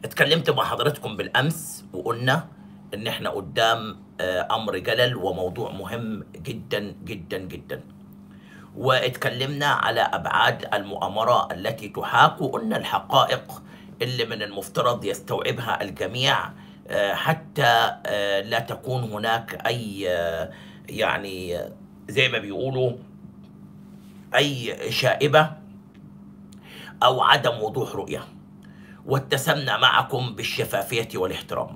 اتكلمت مع حضراتكم بالامس وقلنا ان احنا قدام آه، امر جلل وموضوع مهم جدا جدا جدا واتكلمنا على ابعاد المؤامره التي تحاك وقلنا الحقائق اللي من المفترض يستوعبها الجميع آه، حتى آه، لا تكون هناك اي آه، يعني آه، زي ما بيقولوا اي شائبه او عدم وضوح رؤيه واتسمنا معكم بالشفافيه والاحترام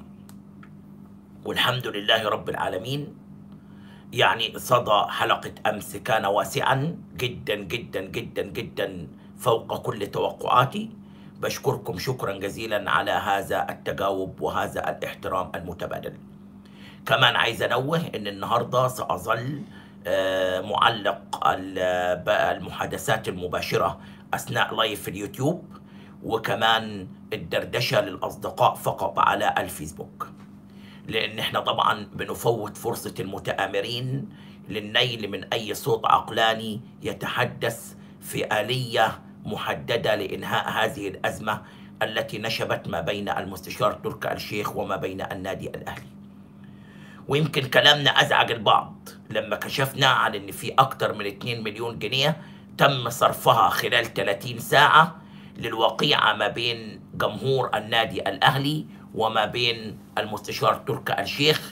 والحمد لله رب العالمين يعني صدى حلقة أمس كان واسعا جدا جدا جدا جدا فوق كل توقعاتي بشكركم شكرا جزيلا على هذا التجاوب وهذا الاحترام المتبادل كمان عايز انوه ان النهارده ساظل آه، معلق ال- بقى المحادثات المباشره اثناء لايف في اليوتيوب وكمان الدردشه للاصدقاء فقط على الفيسبوك لان احنا طبعا بنفوت فرصه المتآمرين للنيل من اي صوت عقلاني يتحدث في آلية محددة لإنهاء هذه الأزمة التي نشبت ما بين المستشار تركي الشيخ وما بين النادي الأهلي ويمكن كلامنا أزعج البعض لما كشفنا عن أن في أكثر من 2 مليون جنيه تم صرفها خلال 30 ساعة للوقيعة ما بين جمهور النادي الأهلي وما بين المستشار تركي الشيخ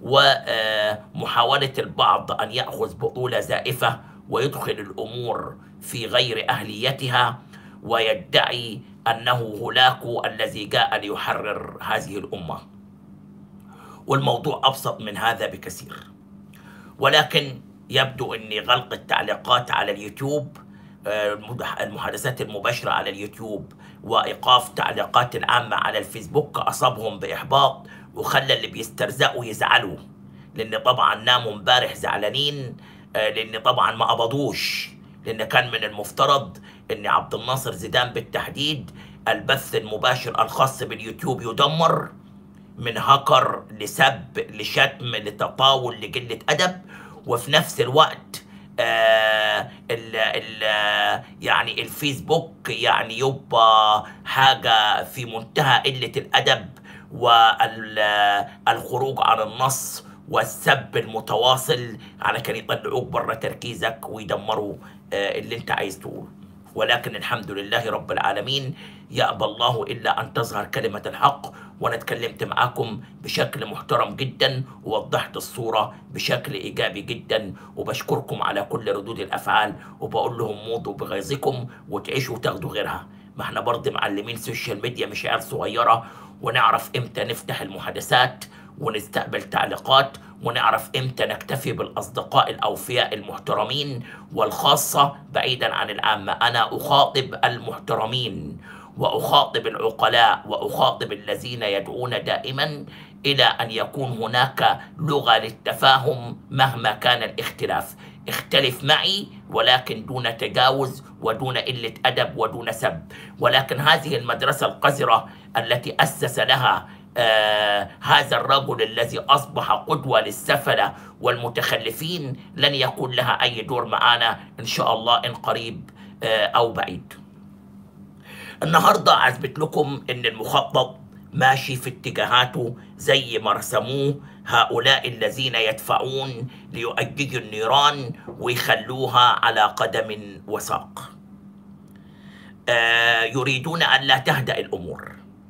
ومحاولة البعض أن يأخذ بطولة زائفة ويدخل الأمور في غير أهليتها ويدعي أنه هولاكو الذي جاء ليحرر هذه الأمة والموضوع أبسط من هذا بكثير ولكن يبدو أن غلق التعليقات على اليوتيوب آه، المدح- المحادثات المباشرة على اليوتيوب وإيقاف تعليقات العامة على الفيسبوك أصابهم بإحباط وخلى اللي بيسترزقوا يزعلوا لأن طبعا ناموا امبارح زعلانين آه، لأن طبعا ما قبضوش لأن كان من المفترض أن عبد الناصر زيدان بالتحديد البث المباشر الخاص باليوتيوب يدمر من هكر لسب لشتم لتطاول لقلة أدب وفي نفس الوقت آه ال ال يعني الفيسبوك يعني يبقى حاجة في منتهى قلة الأدب والخروج عن النص والسب المتواصل على كان يطلعوك بره تركيزك ويدمروا آه اللي انت عايز تقوله ولكن الحمد لله رب العالمين يأبى الله إلا أن تظهر كلمة الحق وأنا اتكلمت معاكم بشكل محترم جدا ووضحت الصورة بشكل إيجابي جدا وبشكركم على كل ردود الأفعال وبقول لهم موضوا بغيظكم وتعيشوا وتاخدوا غيرها ما احنا برضه معلمين سوشيال ميديا مش عيال صغيرة ونعرف امتى نفتح المحادثات ونستقبل تعليقات ونعرف امتى نكتفي بالاصدقاء الاوفياء المحترمين والخاصه بعيدا عن العامه انا اخاطب المحترمين واخاطب العقلاء واخاطب الذين يدعون دائما الى ان يكون هناك لغه للتفاهم مهما كان الاختلاف اختلف معي ولكن دون تجاوز ودون قله ادب ودون سب ولكن هذه المدرسه القذره التي اسس لها آه هذا الرجل الذي أصبح قدوة للسفلة والمتخلفين لن يكون لها أي دور معنا إن شاء الله إن قريب آه أو بعيد النهاردة أثبت لكم إن المخطط ماشي في اتجاهاته زي ما رسموه هؤلاء الذين يدفعون ليؤججوا النيران ويخلوها على قدم وساق آه يريدون أن لا تهدأ الأمور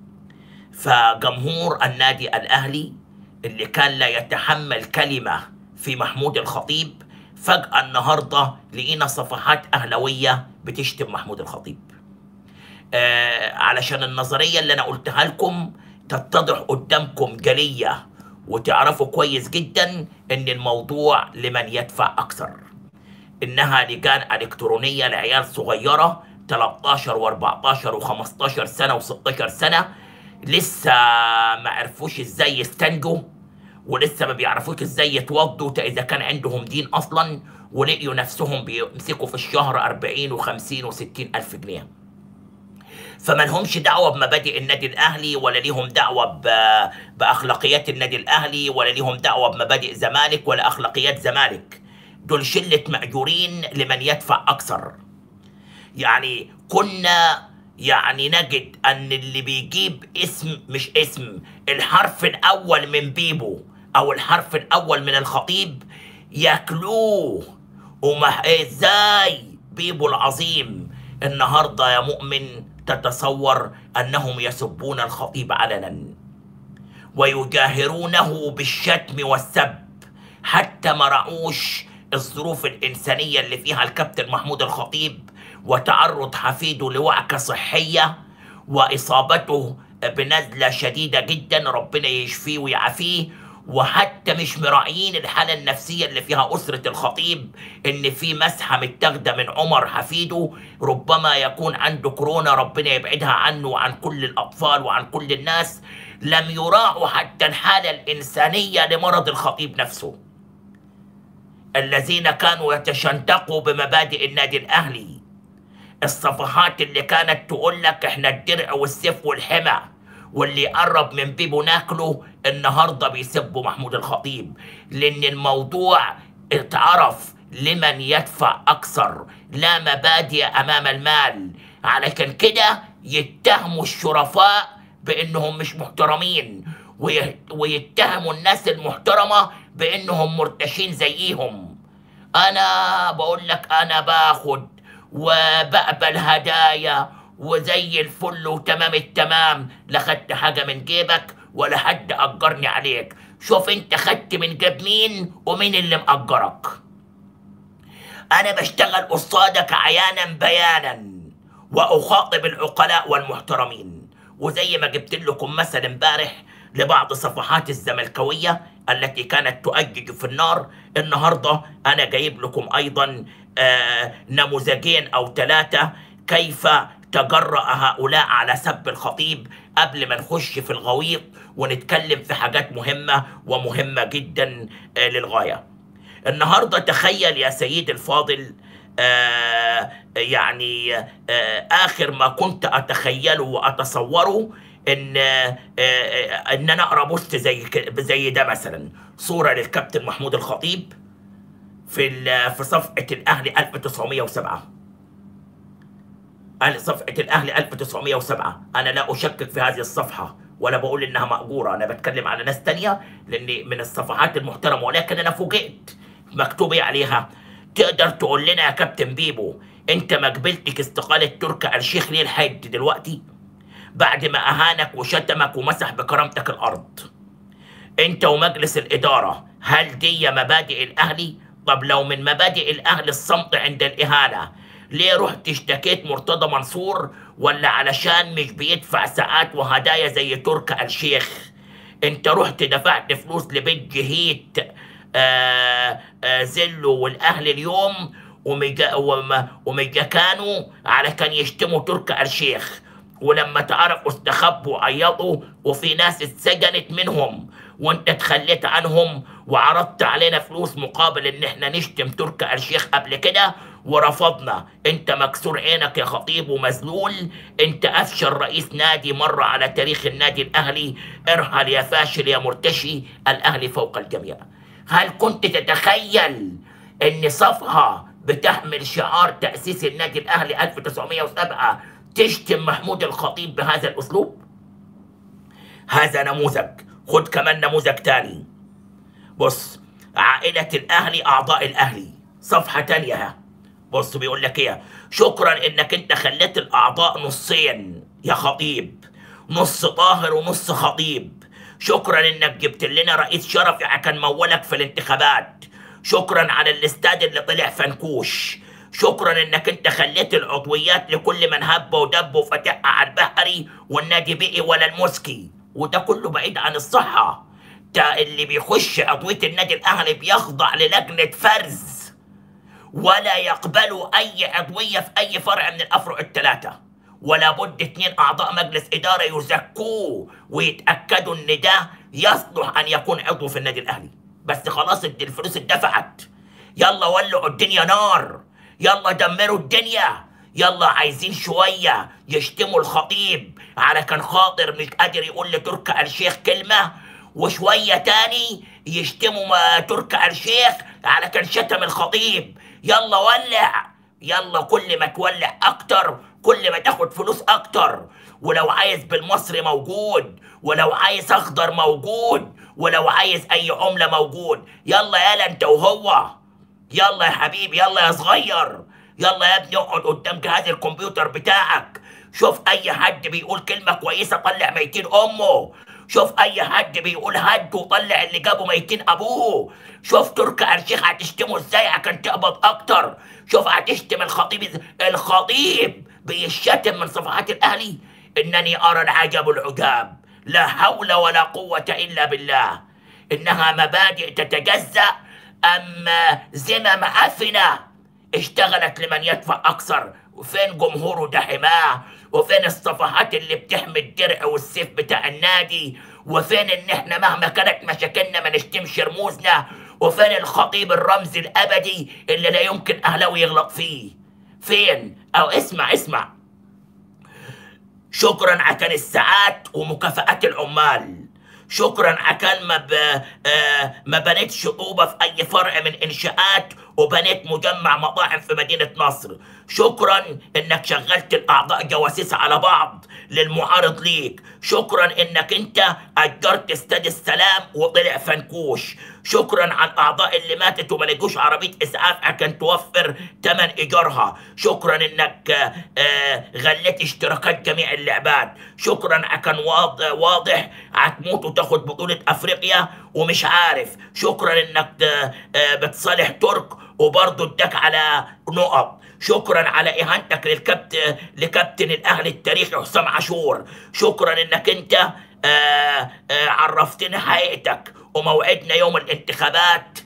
فجمهور النادي الأهلي اللي كان لا يتحمل كلمة في محمود الخطيب فجأة النهاردة لقينا صفحات أهلوية بتشتم محمود الخطيب آه علشان النظرية اللي أنا قلتها لكم تتضح قدامكم جلية وتعرفوا كويس جدا إن الموضوع لمن يدفع أكثر إنها لجان إلكترونية لعيال صغيرة 13 و14 و15 سنة و16 سنة لسه ما عرفوش ازاي يستنجوا ولسه ما بيعرفوش ازاي يتوضوا تا اذا كان عندهم دين اصلا ولقيوا نفسهم بيمسكوا في الشهر 40 و50 و60 الف جنيه فما لهمش دعوه بمبادئ النادي الاهلي ولا ليهم دعوه ب- باخلاقيات النادي الاهلي ولا ليهم دعوه بمبادئ زمالك ولا اخلاقيات زمالك دول شله ماجورين لمن يدفع اكثر يعني كنا يعني نجد ان اللي بيجيب اسم مش اسم الحرف الاول من بيبو او الحرف الاول من الخطيب ياكلوه وما ازاي بيبو العظيم النهارده يا مؤمن تتصور انهم يسبون الخطيب علنا ويجاهرونه بالشتم والسب حتى ما رعوش الظروف الإنسانية اللي فيها الكابتن محمود الخطيب وتعرض حفيده لوعكة صحية وإصابته بنزلة شديدة جدا ربنا يشفيه ويعافيه وحتى مش مراعيين الحالة النفسية اللي فيها أسرة الخطيب إن في مسحة متاخدة من عمر حفيده ربما يكون عنده كورونا ربنا يبعدها عنه وعن كل الأطفال وعن كل الناس لم يراعوا حتى الحالة الإنسانية لمرض الخطيب نفسه الذين كانوا يتشنتقوا بمبادئ النادي الأهلي الصفحات اللي كانت تقول لك احنا الدرع والسيف والحمى واللي يقرب من بيبو ناكله النهارده بيسبوا محمود الخطيب لان الموضوع اتعرف لمن يدفع اكثر لا مبادئ امام المال علشان كده يتهموا الشرفاء بانهم مش محترمين وي- ويتهموا الناس المحترمه بانهم مرتشين زيهم انا بقول لك انا باخد وبقبل هدايا وزي الفل وتمام التمام لا خدت حاجه من جيبك ولا حد اجرني عليك شوف انت خدت من جيب مين ومين اللي مأجرك انا بشتغل قصادك عيانا بيانا واخاطب العقلاء والمحترمين وزي ما جبت لكم مثل امبارح لبعض صفحات الزملكاويه التي كانت تؤجج في النار النهارده انا جايب لكم ايضا آه نموذجين او ثلاثه كيف تجرأ هؤلاء على سب الخطيب قبل ما نخش في الغويط ونتكلم في حاجات مهمه ومهمه جدا آه للغايه. النهارده تخيل يا سيدي الفاضل آه يعني آه اخر ما كنت اتخيله واتصوره ان آه آه ان انا اقرا بوست زي ك- زي ده مثلا صوره للكابتن محمود الخطيب في ال- في صفحه الاهلي 1907 قال صفحة الأهلي 1907 أنا لا أشكك في هذه الصفحة ولا بقول إنها مأجورة أنا بتكلم على ناس تانية لأن من الصفحات المحترمة ولكن أنا فوجئت مكتوب إيه عليها تقدر تقول لنا يا كابتن بيبو أنت ما قبلتك استقالة تركي آل الشيخ ليه لحد دلوقتي بعد ما أهانك وشتمك ومسح بكرامتك الأرض انت ومجلس الاداره هل دي مبادئ الاهلي طب لو من مبادئ الاهلي الصمت عند الاهانه ليه رحت اشتكيت مرتضى منصور ولا علشان مش بيدفع ساعات وهدايا زي تركي آل الشيخ انت رحت دفعت فلوس لبيت جهيت آه آه زلو والاهلي اليوم ومجا وم- ومجا كانوا على كان يشتموا تركي آل الشيخ ولما تعرفوا استخبوا وعيطوا وفي ناس اتسجنت منهم وانت تخليت عنهم وعرضت علينا فلوس مقابل ان احنا نشتم تركي آل الشيخ قبل كده ورفضنا انت مكسور عينك يا خطيب ومذلول انت افشل رئيس نادي مر على تاريخ النادي الاهلي ارحل يا فاشل يا مرتشي الاهلي فوق الجميع هل كنت تتخيل ان صفحه بتحمل شعار تاسيس النادي الاهلي 1907 تشتم محمود الخطيب بهذا الاسلوب هذا نموذج خد كمان نموذج تاني بص عائلة الأهلي أعضاء الأهلي صفحة تانية ها بص بيقول لك إيه شكرا إنك أنت خليت الأعضاء نصين يا خطيب نص طاهر ونص خطيب شكرا إنك جبت لنا رئيس شرفي كان مولك في الانتخابات شكرا على الاستاد اللي طلع فنكوش شكرا انك انت خليت العضويات لكل من هب ودب وفتحها على البحري والنادي بقي ولا المسكي وده كله بعيد عن الصحة ده اللي بيخش عضوية النادي الأهلي بيخضع للجنة فرز ولا يقبلوا أي عضوية في أي فرع من الأفرع الثلاثة ولا بد اتنين أعضاء مجلس إدارة يزكوه ويتأكدوا إن ده يصلح أن يكون عضو في النادي الأهلي بس خلاص الد- الفلوس اتدفعت يلا ولعوا الدنيا نار يلا دمروا الدنيا يلا عايزين شوية يشتموا الخطيب على كان خاطر مش قادر يقول لتركي آل الشيخ كلمة وشوية تاني يشتموا ما تركي آل الشيخ على كان شتم الخطيب يلا ولع يلا كل ما تولع اكتر كل ما تاخد فلوس اكتر ولو عايز بالمصري موجود ولو عايز اخضر موجود ولو عايز اي عمله موجود يلا يالا انت وهو يلا يا حبيبي يلا يا صغير يلا يا ابني اقعد قدام جهاز الكمبيوتر بتاعك شوف اي حد بيقول كلمه كويسه طلع ميتين امه شوف اي حد بيقول هد وطلع اللي جابه ميتين ابوه شوف تركي آل الشيخ هتشتمه ازاي عشان تقبض اكتر شوف هتشتم الخطيب إز- الخطيب بيشتم من صفحات الاهلي انني ارى العجب العجاب لا حول ولا قوه الا بالله انها مبادئ تتجزا ام زمم عفنه اشتغلت لمن يدفع اكثر وفين جمهوره ده حماه وفين الصفحات اللي بتحمي الدرع والسيف بتاع النادي وفين ان احنا مهما كانت مشاكلنا ما نشتمش رموزنا وفين الخطيب الرمز الابدي اللي لا يمكن اهلاوي يغلط فيه فين او اسمع اسمع شكرا عشان الساعات ومكافآت العمال شكرا عشان ما ب... آه ما بنيتش طوبة في أي فرع من إنشاءات وبنيت مجمع مطاعم في مدينة نصر شكرا إنك شغلت الأعضاء جواسيس على بعض للمعارض ليك شكرا إنك أنت أجرت استاد السلام وطلع فنكوش شكرا على الأعضاء اللي ماتت وما لقوش عربية إسعاف عشان توفر تمن إيجارها شكرا إنك آه، آه، غليت اشتراكات جميع اللعبات شكرا عشان واضح, واضح هتموت وتاخد بطولة أفريقيا ومش عارف شكرا إنك آه، آه، بتصالح ترك وبرضه اداك على نقط شكرا على اهانتك للكابتن لكابتن الاهلي التاريخي حسام عاشور شكرا انك انت آه آه عرفتني حقيقتك وموعدنا يوم الانتخابات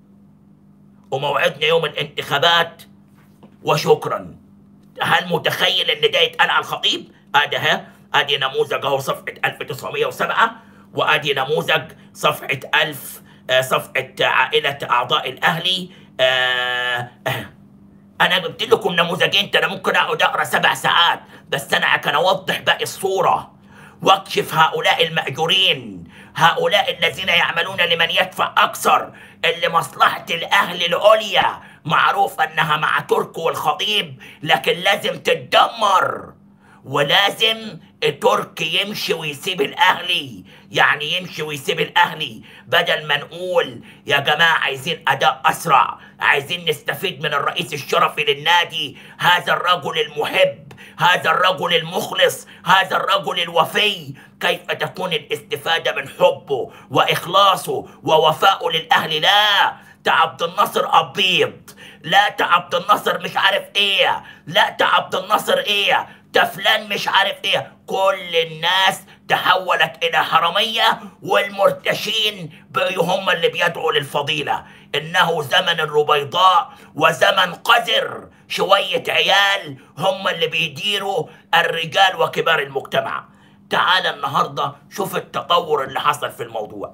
وموعدنا يوم الانتخابات وشكرا هل متخيل ان ده يتقال على الخطيب؟ ادي ها ادي نموذج اهو صفحه 1907 وادي نموذج صفحه 1000 آه، صفحه عائله اعضاء الاهلي آه آه انا جبت لكم نموذجين انا ممكن اقعد اقرا سبع ساعات بس انا عشان اوضح باقي الصوره واكشف هؤلاء المأجورين هؤلاء الذين يعملون لمن يدفع اكثر اللي مصلحه الاهل العليا معروف انها مع ترك والخطيب لكن لازم تتدمر ولازم تركي يمشي ويسيب الاهلي يعني يمشي ويسيب الاهلي بدل ما نقول يا جماعه عايزين اداء اسرع عايزين نستفيد من الرئيس الشرفي للنادي هذا الرجل المحب هذا الرجل المخلص هذا الرجل الوفي كيف تكون الاستفاده من حبه واخلاصه ووفائه للاهلي لا ده عبد الناصر ابيض لا ده عبد الناصر مش عارف ايه لا ده عبد الناصر ايه ده فلان مش عارف ايه كل الناس تحولت الى حراميه والمرتشين بقوا هم اللي بيدعوا للفضيله انه زمن الربيضاء وزمن قذر شويه عيال هم اللي بيديروا الرجال وكبار المجتمع تعال النهارده شوف التطور اللي حصل في الموضوع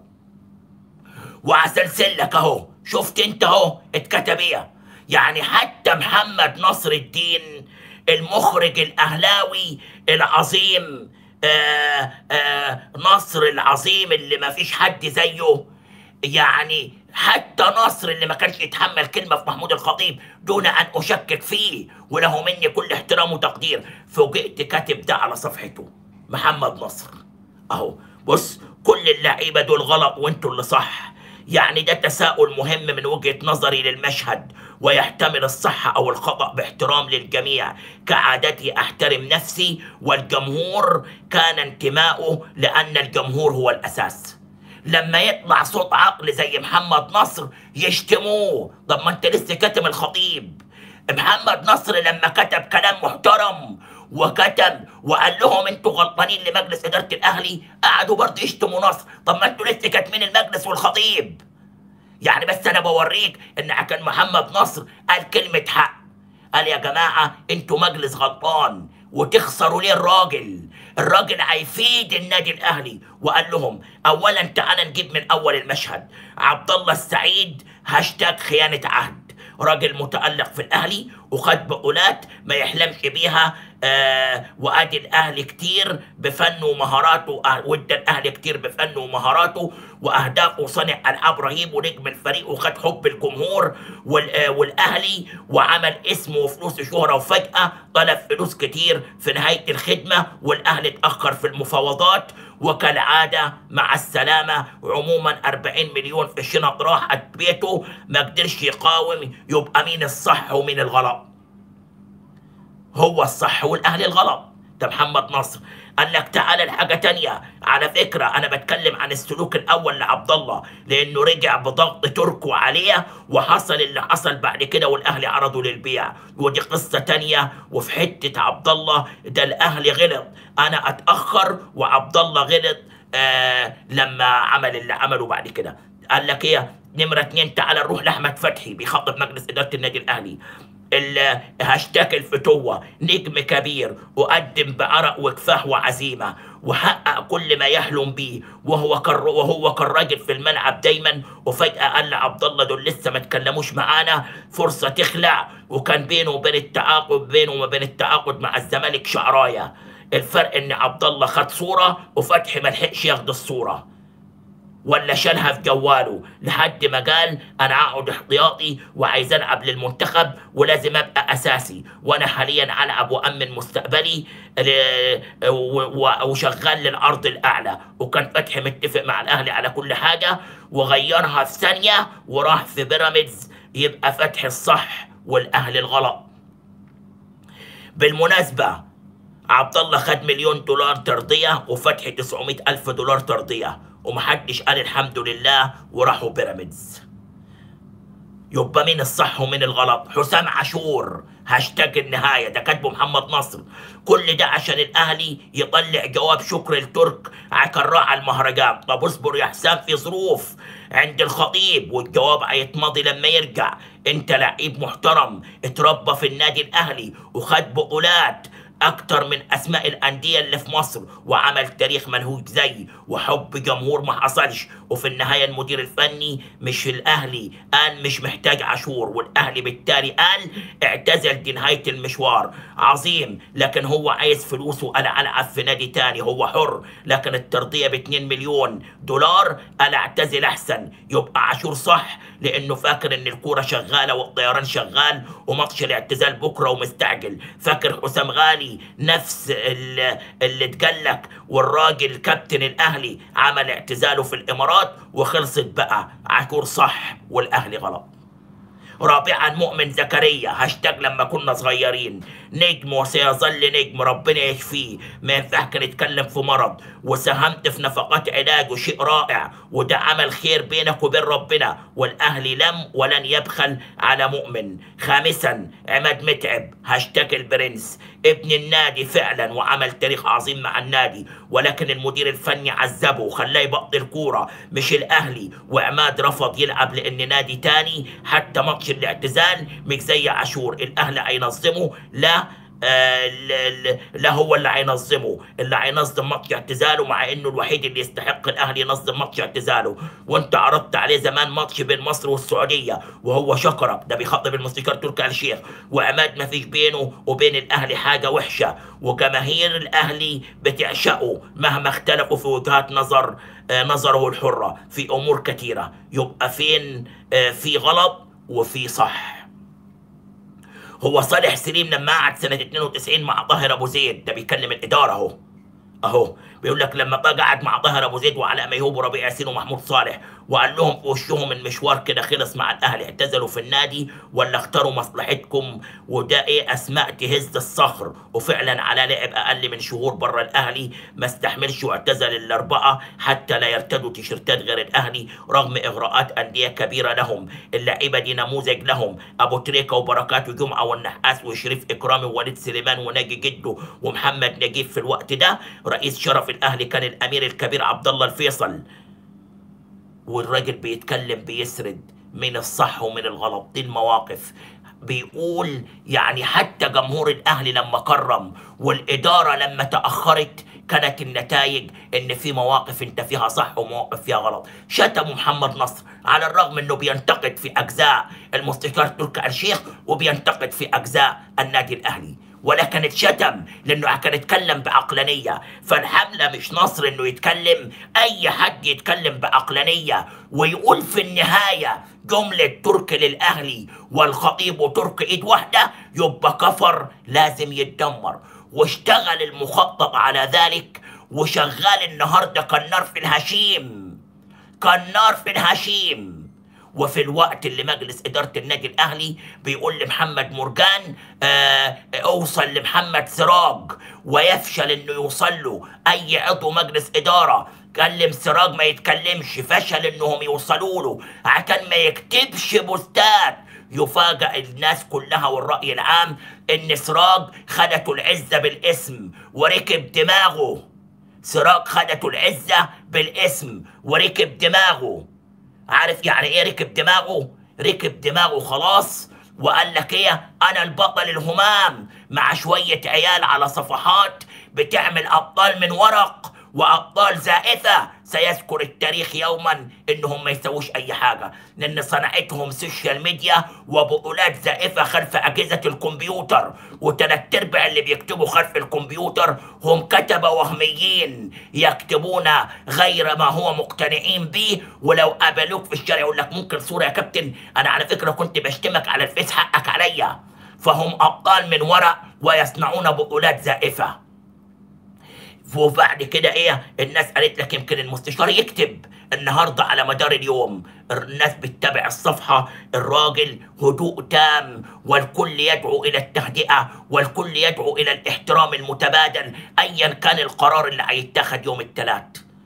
وهسلسل لك اهو شفت انت اهو اتكتب ايه يعني حتى محمد نصر الدين المخرج الاهلاوي العظيم آآ آآ نصر العظيم اللي ما فيش حد زيه يعني حتى نصر اللي ما كانش يتحمل كلمة في محمود الخطيب دون أن أشكك فيه وله مني كل احترام وتقدير فوجئت كاتب ده على صفحته محمد نصر أهو بص كل اللعيبة دول غلط وانتوا اللي صح يعني ده تساؤل مهم من وجهة نظري للمشهد ويحتمل الصح أو الخطأ باحترام للجميع كعادتي أحترم نفسي والجمهور كان انتماؤه لأن الجمهور هو الأساس لما يطلع صوت عقل زي محمد نصر يشتموه طب ما انت لسه كاتم الخطيب محمد نصر لما كتب كلام محترم وكتب وقال لهم انتوا غلطانين لمجلس اداره الاهلي قعدوا برضه يشتموا نصر طب ما انتوا لسه كاتمين المجلس والخطيب يعني بس انا بوريك ان كان محمد نصر قال كلمه حق قال يا جماعه انتوا مجلس غلطان وتخسروا ليه الراجل الراجل هيفيد النادي الاهلي وقال لهم اولا تعال نجيب من اول المشهد عبد الله السعيد هاشتاج خيانه عهد راجل متألق في الأهلي وخد بطولات ما يحلمش بيها آه وادي الاهلي كتير بفنه ومهاراته آه، وادى الاهلي كتير بفنه ومهاراته واهدافه وصنع العاب رهيب ونجم الفريق وخد حب الجمهور وال- آه، والاهلي وعمل اسم وفلوس وشهره وفجاه طلب فلوس كتير في نهايه الخدمه والاهلي اتاخر في المفاوضات وكالعاده مع السلامه عموما 40 مليون في الشنط راحت بيته ما قدرش يقاوم يبقى مين الصح ومين الغلط هو الصح والاهلي الغلط ده محمد نصر قال لك تعالى لحاجه تانية على فكره انا بتكلم عن السلوك الاول لعبد الله لانه رجع بضغط تركو عليه وحصل اللي حصل بعد كده والاهلي عرضه للبيع ودي قصه تانية وفي حته عبد الله ده الاهلي غلط انا اتاخر وعبد الله غلط آه لما عمل اللي عمله بعد كده قال لك ايه نمره اتنين تعالى نروح لاحمد فتحي بيخاطب مجلس اداره النادي الاهلي الهاشتاج الفتوة نجم كبير وقدم بعرق وكفاح وعزيمة وحقق كل ما يحلم بيه وهو كر وهو كان راجل في الملعب دايما وفجأة قال لعبد الله دول لسه ما اتكلموش معانا فرصة تخلع وكان بينه وبين التعاقد بينه وبين التعاقد مع الزمالك شعراية الفرق ان عبد الله خد صورة وفتحي ما لحقش ياخد الصورة ولا شالها في جواله لحد ما قال انا هقعد احتياطي وعايز العب للمنتخب ولازم ابقى اساسي وانا حاليا العب وامن مستقبلي ل- و- و- وشغال للارض الاعلى وكان فتحي متفق مع الاهلي على كل حاجه وغيرها في ثانيه وراح في بيراميدز يبقى فتحي الصح والاهلي الغلط بالمناسبه عبد الله خد مليون دولار ترضية وفتحي 900 ألف دولار ترضية ومحدش قال الحمد لله وراحوا بيراميدز يبقى مين الصح ومين الغلط حسام عاشور هاشتاج النهاية ده كاتبه محمد نصر كل ده عشان الأهلي يطلع جواب شكر لترك كان راعى المهرجان طب اصبر يا حسام في ظروف عند الخطيب والجواب هيتمضي لما يرجع انت لعيب محترم اتربى في النادي الأهلي وخد بطولات اكتر من اسماء الانديه اللي في مصر وعمل تاريخ ملهوش زي وحب جمهور ما حصلش وفي النهايه المدير الفني مش الاهلي قال مش محتاج عاشور والاهلي بالتالي قال اعتزل دي نهايه المشوار عظيم لكن هو عايز فلوسه انا العب في نادي تاني هو حر لكن الترضيه ب 2 مليون دولار انا اعتزل احسن يبقى عاشور صح لانه فاكر ان الكوره شغاله والطيران شغال وماتش الاعتزال بكره ومستعجل فاكر حسام غالي نفس ال- اللي اتجلك والراجل كابتن الاهلي عمل اعتزاله في الامارات وخلصت بقى عاشور صح والاهلي غلط رابعا مؤمن زكريا هاشتاج لما كنا صغيرين نجم وسيظل نجم ربنا يشفيه ما ينفعش نتكلم في مرض وساهمت في نفقات علاجه شيء رائع وده عمل خير بينك وبين ربنا والاهلي لم ولن يبخل على مؤمن خامسا عماد متعب هاشتاج البرنس ابن النادي فعلا وعمل تاريخ عظيم مع النادي ولكن المدير الفني عذبه وخلاه يبطل كوره مش الاهلي وعماد رفض يلعب لان نادي تاني حتى ماتش الاعتزال مش زي عاشور الاهلي هينظمه لا آه، ل- ل- لا هو اللي هينظمه اللي هينظم ماتش اعتزاله مع انه الوحيد اللي يستحق الاهلي ينظم ماتش اعتزاله وانت عرضت عليه زمان ماتش بين مصر والسعوديه وهو شكرك ده بيخاطب الموسيقار تركي آل الشيخ وعماد ما فيش بينه وبين الاهلي حاجه وحشه وجماهير الاهلي بتعشقه مهما اختلفوا في وجهات نظر آه، نظره الحره في امور كثيره يبقى فين آه، في غلط وفي صح هو صالح سليم لما قعد سنة 92 مع طاهر أبو زيد ده بيكلم الإدارة أهو أهو بيقول لك لما بقى قعد مع طاهر أبو زيد وعلاء ميهوب وربيع ياسين ومحمود صالح وقال لهم في وشهم المشوار كده خلص مع الأهلي اعتزلوا في النادي ولا اختاروا مصلحتكم وده إيه أسماء تهز الصخر وفعلا على لعب أقل من شهور بره الأهلي ما استحملش واعتزل الأربعة حتى لا يرتدوا تيشيرتات غير الأهلي رغم إغراءات أندية كبيرة لهم اللعيبة دي نموذج لهم أبو تريكة وبركات وجمعة والنحاس وشريف إكرامي ووليد سليمان وناجي جده ومحمد نجيب في الوقت ده رئيس شرف الأهلي كان الأمير الكبير عبد الله الفيصل والراجل بيتكلم بيسرد من الصح ومن الغلط دي المواقف بيقول يعني حتى جمهور الاهلي لما كرم والاداره لما تاخرت كانت النتائج ان في مواقف انت فيها صح ومواقف فيها غلط شتموا محمد نصر على الرغم انه بينتقد في اجزاء المستشار تركي آل الشيخ وبينتقد في اجزاء النادي الاهلي ولكن اتشتم لانه كان يتكلم بعقلانيه فالحمله مش نصر انه يتكلم اي حد يتكلم بعقلانيه ويقول في النهايه جمله تركي للاهلي والخطيب وتركي ايد واحده يبقى كفر لازم يتدمر واشتغل المخطط على ذلك وشغال النهارده كالنار في الهشيم كالنار في الهشيم وفي الوقت اللي مجلس إدارة النادي الأهلي بيقول لمحمد مرجان آه اوصل لمحمد سراج ويفشل إنه يوصل له أي عضو مجلس إدارة كلم سراج ما يتكلمش فشل إنهم يوصلوا له عشان ما يكتبش بوستات يفاجأ الناس كلها والرأي العام إن سراج خدته العزة بالاسم وركب دماغه سراج خدته العزة بالاسم وركب دماغه عارف يعني ايه ركب دماغه ركب دماغه خلاص وقال لك ايه انا البطل الهمام مع شوية عيال على صفحات بتعمل ابطال من ورق وابطال زائفة سيذكر التاريخ يوما انهم ما يسووش اي حاجة لان صنعتهم سوشيال ميديا وبطولات زائفة خلف اجهزة الكمبيوتر وتلات ارباع اللي بيكتبوا خلف الكمبيوتر هم كتبة وهميين يكتبون غير ما هو مقتنعين به ولو قابلوك في الشارع يقول لك ممكن صورة يا كابتن انا على فكرة كنت بشتمك على الفيس حقك عليا فهم ابطال من ورق ويصنعون بطولات زائفه وبعد كده ايه الناس قالت لك يمكن المستشار يكتب النهارده على مدار اليوم الناس بتتابع الصفحه الراجل هدوء تام والكل يدعو الى التهدئه والكل يدعو الى الاحترام المتبادل ايا كان القرار اللي هيتخذ يوم الثلاث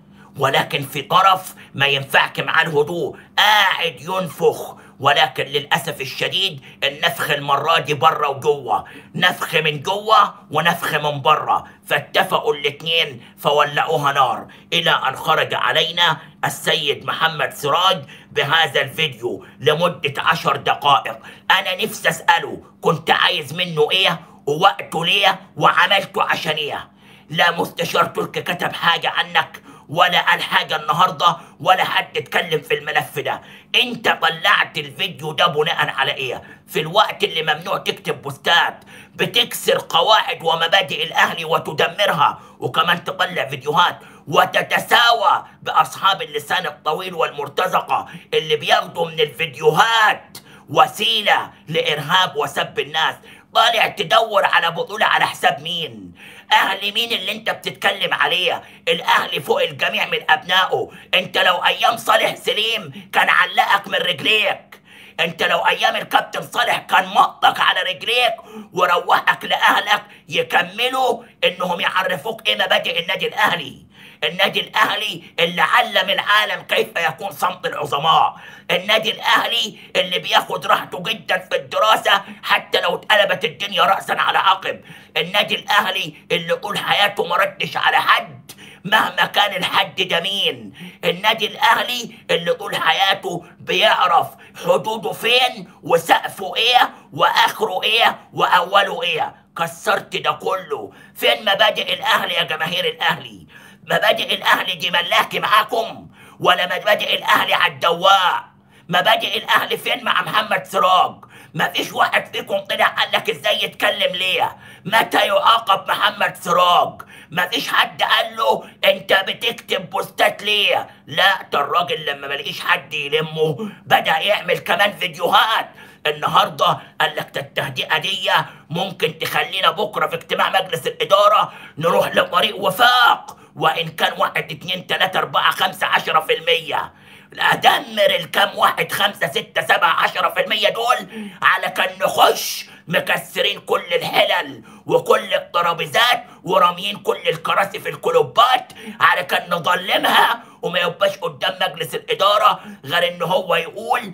ولكن في طرف ما ينفعك معاه الهدوء قاعد ينفخ ولكن للأسف الشديد النفخ المرة دي بره وجوه نفخ من جوه ونفخ من بره فاتفقوا الاتنين فولعوها نار إلى أن خرج علينا السيد محمد سراج بهذا الفيديو لمدة عشر دقائق أنا نفسي أسأله كنت عايز منه إيه ووقته ليه وعملته عشان إيه لا مستشار تركي كتب حاجة عنك ولا قال حاجة النهاردة ولا حد اتكلم في الملف ده انت طلعت الفيديو ده بناء على ايه في الوقت اللي ممنوع تكتب بوستات بتكسر قواعد ومبادئ الاهلي وتدمرها وكمان تطلع فيديوهات وتتساوى باصحاب اللسان الطويل والمرتزقة اللي بياخدوا من الفيديوهات وسيلة لإرهاب وسب الناس طالع تدور على بطولة على حساب مين اهل مين اللي انت بتتكلم عليه الاهلي فوق الجميع من ابنائه انت لو ايام صالح سليم كان علقك من رجليك انت لو ايام الكابتن صالح كان مطك على رجليك وروحك لاهلك يكملوا انهم يعرفوك ايه مبادئ النادي الاهلي النادي الاهلي اللي علم العالم كيف يكون صمت العظماء النادي الاهلي اللي بياخد راحته جدا في الدراسه حتى لو اتقلبت الدنيا راسا على عقب النادي الاهلي اللي طول حياته ما ردش على حد مهما كان الحد ده مين النادي الاهلي اللي طول حياته بيعرف حدوده فين وسقفه ايه واخره ايه واوله ايه كسرت ده كله فين مبادئ الاهلي يا جماهير الاهلي مبادئ الاهلي دي ملاكي معاكم ولا مبادئ الاهلي على الدواء مبادئ الاهلي فين مع محمد سراج ما فيش واحد فيكم طلع قال لك ازاي يتكلم ليه متى يعاقب محمد سراج ما فيش حد قال له انت بتكتب بوستات ليه لا ده الراجل لما ملاقيش حد يلمه بدا يعمل كمان فيديوهات النهارده قال لك ده التهدئه دي ممكن تخلينا بكره في اجتماع مجلس الاداره نروح لطريق وفاق وان كان واحد اتنين تلاته اربعه خمسه عشره في الميه ادمر الكام واحد خمسة ستة سبعة عشرة في المية دول على كان نخش مكسرين كل الحلل وكل الترابيزات وراميين كل الكراسي في الكلوبات على كان نظلمها وما يبقاش قدام مجلس الإدارة غير إن هو يقول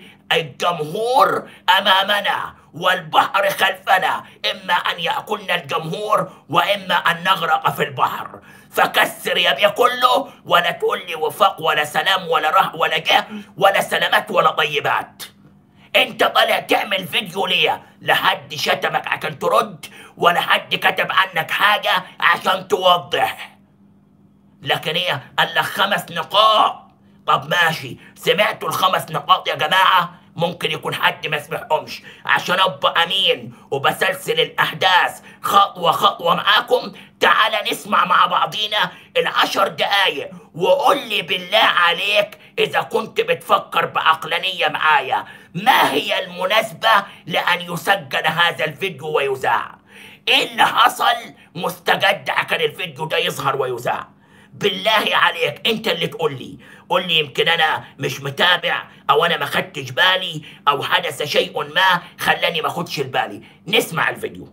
الجمهور أمامنا والبحر خلفنا إما أن يأكلنا الجمهور وإما أن نغرق في البحر فكسر يا بيه كله ولا تقول لي وفاق ولا سلام ولا رح ولا جه ولا سلامات ولا طيبات انت طالع تعمل فيديو ليه لا حد شتمك عشان ترد ولا حد كتب عنك حاجة عشان توضح لكن هي قال لك خمس نقاط طب ماشي سمعتوا الخمس نقاط يا جماعة ممكن يكون حد ما سمعهمش عشان ابقى امين وبسلسل الاحداث خطوه خطوه معاكم تعال نسمع مع بعضينا العشر دقايق وقول لي بالله عليك اذا كنت بتفكر بعقلانيه معايا ما هي المناسبه لان يسجل هذا الفيديو ويذاع ايه اللي حصل مستجد عشان الفيديو ده يظهر ويذاع بالله عليك انت اللي تقول لي قول لي يمكن انا مش متابع او انا ما خدتش بالي او حدث شيء ما خلاني ما اخدش بالي نسمع الفيديو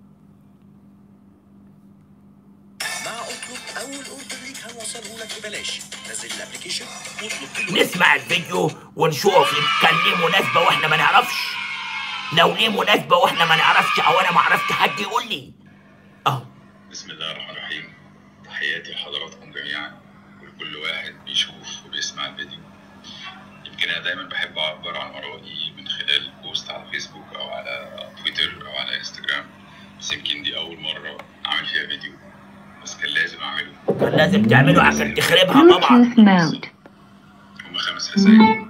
مع اطلب اول اوردر ليك هنوصله لك ببلاش نزل الابلكيشن واطلب دلوقتي نسمع الفيديو ونشوف كان ليه مناسبة واحنا ما نعرفش لو ليه مناسبة واحنا ما نعرفش او انا ما عرفت حد يقول لي اهو بسم الله الرحمن الرحيم تحياتي لحضراتكم جميعا ولكل واحد بيشوف وبيسمع الفيديو يمكن انا دايما بحب اعبر عن ارائي من خلال بوست على فيسبوك او على تويتر او على انستجرام بس يمكن دي اول مره اعمل فيها فيديو بس كان لازم اعمله كان لازم تعمله عشان تخربها طبعا Bluetooth mode. هما خمس رسائل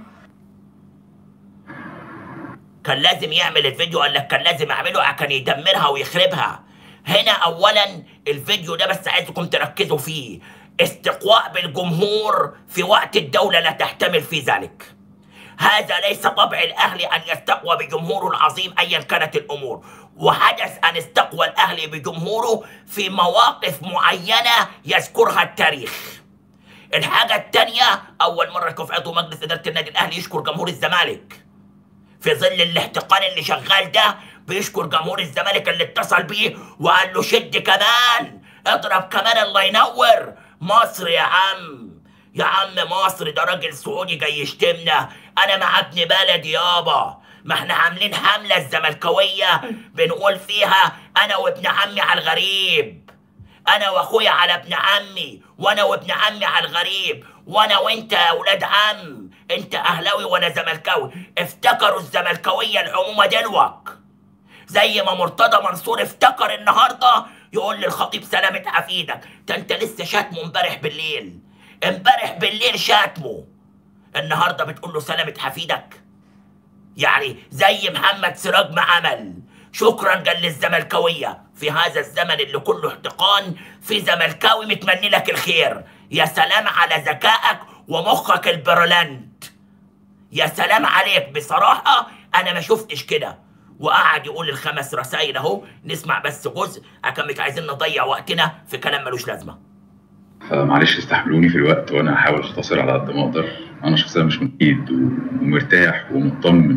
كان لازم يعمل الفيديو قال لك كان لازم اعمله عشان يدمرها ويخربها هنا اولا الفيديو ده بس عايزكم تركزوا فيه استقواء بالجمهور في وقت الدولة لا تحتمل في ذلك هذا ليس طبع الاهلي ان يستقوى بجمهوره العظيم ايا كانت الامور وحدث ان استقوى الاهلي بجمهوره في مواقف معينه يذكرها التاريخ الحاجه الثانيه اول مره يكون في عضو مجلس اداره النادي الاهلي يشكر جمهور الزمالك في ظل الاحتقان اللي شغال ده بيشكر جمهور الزمالك اللي اتصل بيه وقال له شد كمان اضرب كمان الله ينور مصر يا عم يا عم مصر ده راجل سعودي جاي يشتمنا انا مع ابن بلدي يابا ما احنا عاملين حملة الزملكاوية بنقول فيها انا وابن عمي على الغريب انا واخويا على ابن عمي وانا وابن عمي على الغريب وانا وانت يا ولاد عم انت اهلاوي وانا زملكاوي افتكروا الزملكاويه العمومه دلوك زي ما مرتضى منصور افتكر النهارده يقول للخطيب سلامة عفيدك ده انت لسه شاتمه امبارح بالليل امبارح بالليل شاتمه النهارده بتقول له سلامة حفيدك يعني زي محمد سراج ما عمل شكرا قال للزملكاوية في هذا الزمن اللي كله احتقان في زملكاوي متمني لك الخير يا سلام على ذكائك ومخك البرلند يا سلام عليك بصراحة أنا ما شفتش كده وقعد يقول الخمس رسائل أهو نسمع بس جزء عشان مش عايزين نضيع وقتنا في كلام ملوش لازمة فمعلش استحملوني في الوقت وانا هحاول اختصر على قد ما اقدر انا شخصيا مش مجيد ومرتاح ومطمن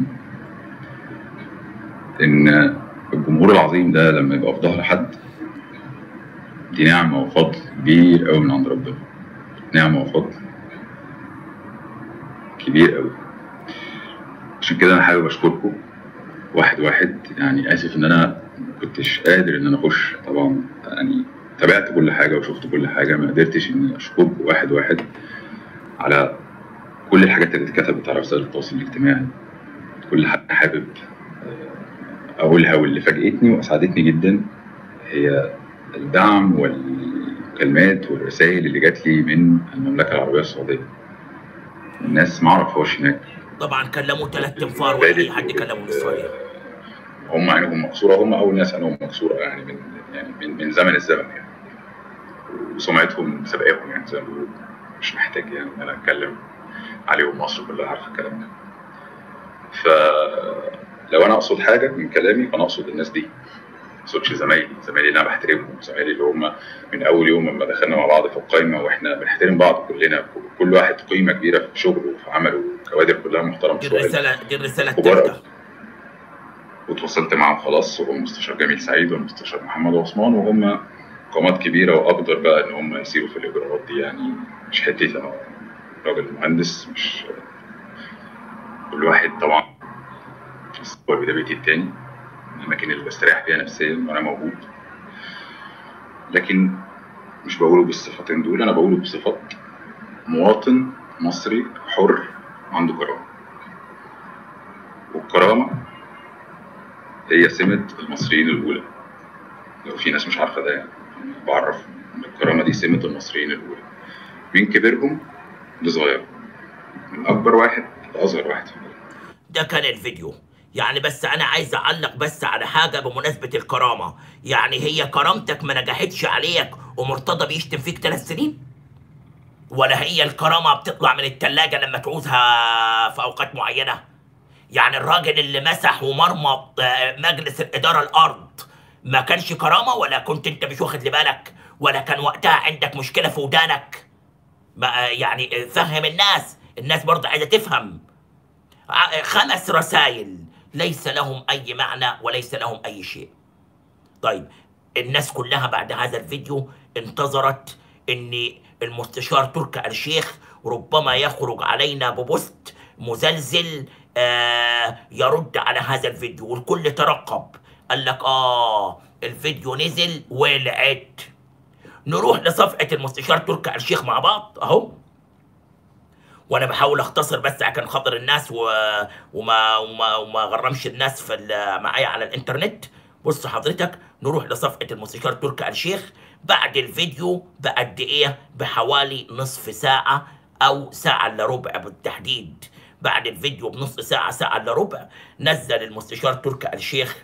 ان الجمهور العظيم ده لما يبقى في ظهر حد دي نعمة وفضل كبير قوي من عند ربنا نعمة وفضل كبير قوي عشان كده انا حابب اشكركم واحد واحد يعني اسف ان انا ما كنتش قادر ان انا اخش طبعا يعني تابعت كل حاجه وشفت كل حاجه ما قدرتش اني اشكركم واحد واحد على كل الحاجات اللي اتكتبت على وسائل التواصل الاجتماعي كل حاجه حابب آه، اقولها واللي فاجئتني واسعدتني جدا هي الدعم والمكالمات والرسائل اللي جات لي من المملكه العربيه السعوديه الناس ما اعرفهاش هناك طبعا كلموا ثلاث انفار ولا أي حد كلموا من السعودية هم عينهم مكسوره هم اول ناس عينهم مكسوره يعني من يعني من, من زمن الزمن يعني وسمعتهم سبقاهم يعني زي ما بيقولوا مش محتاج يعني ان انا اتكلم عليهم مصر كلها عارفه الكلام ده فلو انا اقصد حاجه من كلامي فانا اقصد الناس دي ما اقصدش زمايلي زمايلي اللي انا بحترمهم زمايلي اللي هم من اول يوم لما دخلنا مع بعض في القايمه واحنا بنحترم بعض كلنا كل واحد قيمه كبيره في شغله وفي عمله كوادر كلها محترمه دي شوية. الرسالة دي الرسالة كبار الثالثة وتواصلت معاهم خلاص وهو المستشار جميل سعيد والمستشار محمد عثمان وهم قامات كبيره واقدر بقى ان هم يسيروا في الاجراءات دي يعني مش حتتي انا راجل مهندس مش كل واحد طبعا هو ده بيتي التاني الاماكن اللي بستريح فيها نفسيا وانا موجود لكن مش بقوله بالصفتين دول انا بقوله بصفات مواطن مصري حر عنده كرامه والكرامه هي سمة المصريين الأولى لو في ناس مش عارفة ده يعني بعرف إن الكرامة دي سمة المصريين الأولى من كبيرهم لصغير من اكبر واحد لاصغر واحد في البلد ده كان الفيديو يعني بس انا عايز اعلق بس على حاجه بمناسبه الكرامه يعني هي كرامتك ما نجحتش عليك ومرتضى بيشتم فيك ثلاث سنين ولا هي الكرامه بتطلع من التلاجة لما تعوزها في اوقات معينه يعني الراجل اللي مسح ومرمط آه، مجلس الاداره الارض ما كانش كرامه ولا كنت انت مش واخد بالك ولا كان وقتها عندك مشكله في ودانك ما يعني آه، فهم الناس الناس برضه عايزه تفهم ع- خمس رسائل ليس لهم اي معنى وليس لهم اي شيء طيب الناس كلها بعد هذا الفيديو انتظرت ان المستشار تركي آل الشيخ ربما يخرج علينا ببوست مزلزل آه يرد على هذا الفيديو والكل ترقب قال لك اه الفيديو نزل ولعت نروح لصفحة المستشار تركي آل الشيخ مع بعض اهو وانا بحاول اختصر بس عشان خاطر الناس و... وما وما وما غرمش الناس في ال- معايا على الانترنت بص حضرتك نروح لصفحه المستشار تركي آل الشيخ بعد الفيديو بقد ايه بحوالي نصف ساعه او ساعه الا ربع بالتحديد بعد الفيديو بنص ساعه ساعه الا ربع نزل المستشار تركي آل الشيخ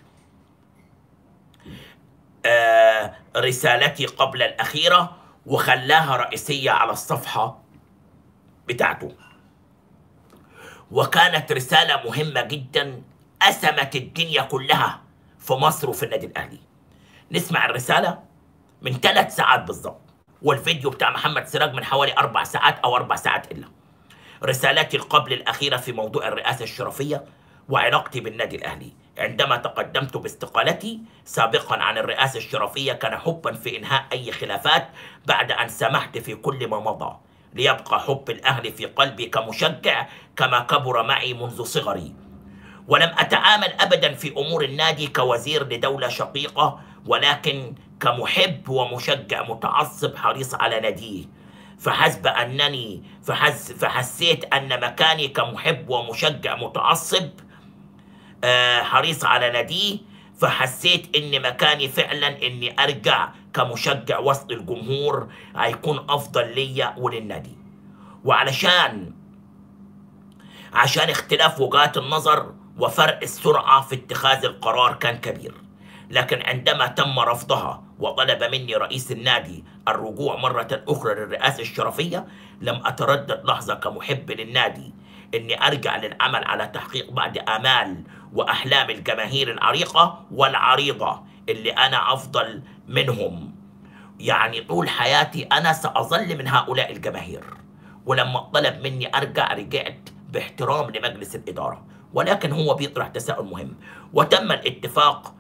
آه رسالتي قبل الاخيره وخلاها رئيسيه على الصفحه بتاعته وكانت رسالة مهمة جدا أسمت الدنيا كلها في مصر وفي النادي الأهلي نسمع الرسالة من ثلاث ساعات بالظبط والفيديو بتاع محمد سراج من حوالي أربع ساعات أو أربع ساعات إلا رسالتي القبل الأخيرة في موضوع الرئاسة الشرفية وعلاقتي بالنادي الأهلي عندما تقدمت باستقالتي سابقا عن الرئاسة الشرفية كان حبا في إنهاء أي خلافات بعد أن سمحت في كل ما مضى ليبقى حب الأهلي في قلبي كمشجع كما كبر معي منذ صغري ولم أتعامل أبدا في أمور النادي كوزير لدولة شقيقة ولكن كمحب ومشجع متعصب حريص على ناديه فحسب أنني فحس فحسيت أن مكاني كمحب ومشجع متعصب آه، حريص على ناديه فحسيت ان مكاني فعلا اني ارجع كمشجع وسط الجمهور هيكون افضل ليا وللنادي وعلشان عشان اختلاف وجهات النظر وفرق السرعة في اتخاذ القرار كان كبير لكن عندما تم رفضها وطلب مني رئيس النادي الرجوع مرة أخرى للرئاسة الشرفية لم أتردد لحظة كمحب للنادي إني أرجع للعمل على تحقيق بعض آمال وأحلام الجماهير العريقة والعريضة اللي أنا أفضل منهم يعني طول حياتي أنا سأظل من هؤلاء الجماهير ولما طلب مني أرجع رجعت باحترام لمجلس الإدارة ولكن هو بيطرح تساؤل مهم وتم الاتفاق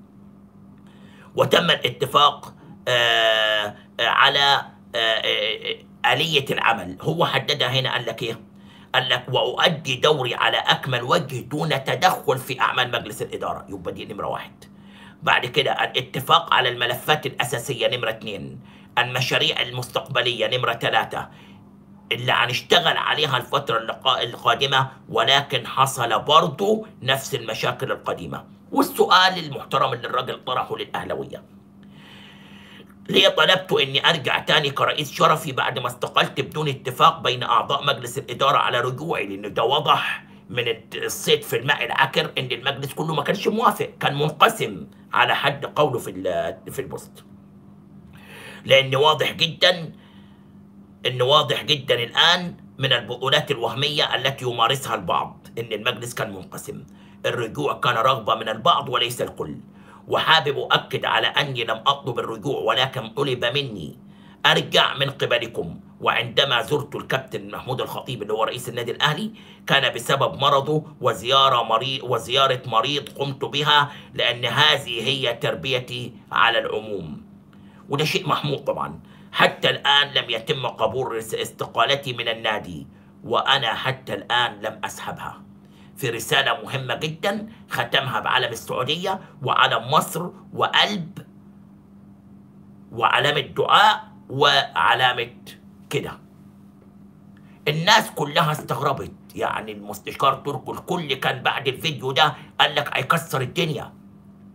وتم الاتفاق آه آه على آه آه آه، آلية العمل هو حددها هنا قال لك إيه قال لك وأؤدي دوري على أكمل وجه دون تدخل في أعمال مجلس الإدارة يبقى دي نمرة واحد بعد كده الاتفاق على الملفات الأساسية نمرة اتنين المشاريع المستقبلية نمرة ثلاثة اللي هنشتغل عليها الفترة اللقاء القادمة ولكن حصل برضو نفس المشاكل القديمة والسؤال المحترم اللي الراجل طرحه للأهلوية ليه طلبت اني ارجع تاني كرئيس شرفي بعد ما استقلت بدون اتفاق بين اعضاء مجلس الاداره على رجوعي لان ده وضح من الصيد في الماء العكر ان المجلس كله ما كانش موافق كان منقسم على حد قوله في ال- في البوست لان واضح جدا ان واضح جدا الان من البطولات الوهميه التي يمارسها البعض ان المجلس كان منقسم الرجوع كان رغبه من البعض وليس الكل وحابب اؤكد على اني لم اطلب الرجوع ولكن طلب مني ارجع من قبلكم وعندما زرت الكابتن محمود الخطيب اللي هو رئيس النادي الاهلي كان بسبب مرضه وزياره مريض وزياره مريض قمت بها لان هذه هي تربيتي على العموم وده شيء محمود طبعا حتى الآن لم يتم قبول رس- استقالتي من النادي وأنا حتى الآن لم أسحبها في رسالة مهمة جدا ختمها بعلم السعودية وعلم مصر وقلب وعلامة دعاء وعلامة كده الناس كلها استغربت يعني المستشار تركي الكل كان بعد الفيديو ده قال لك هيكسر الدنيا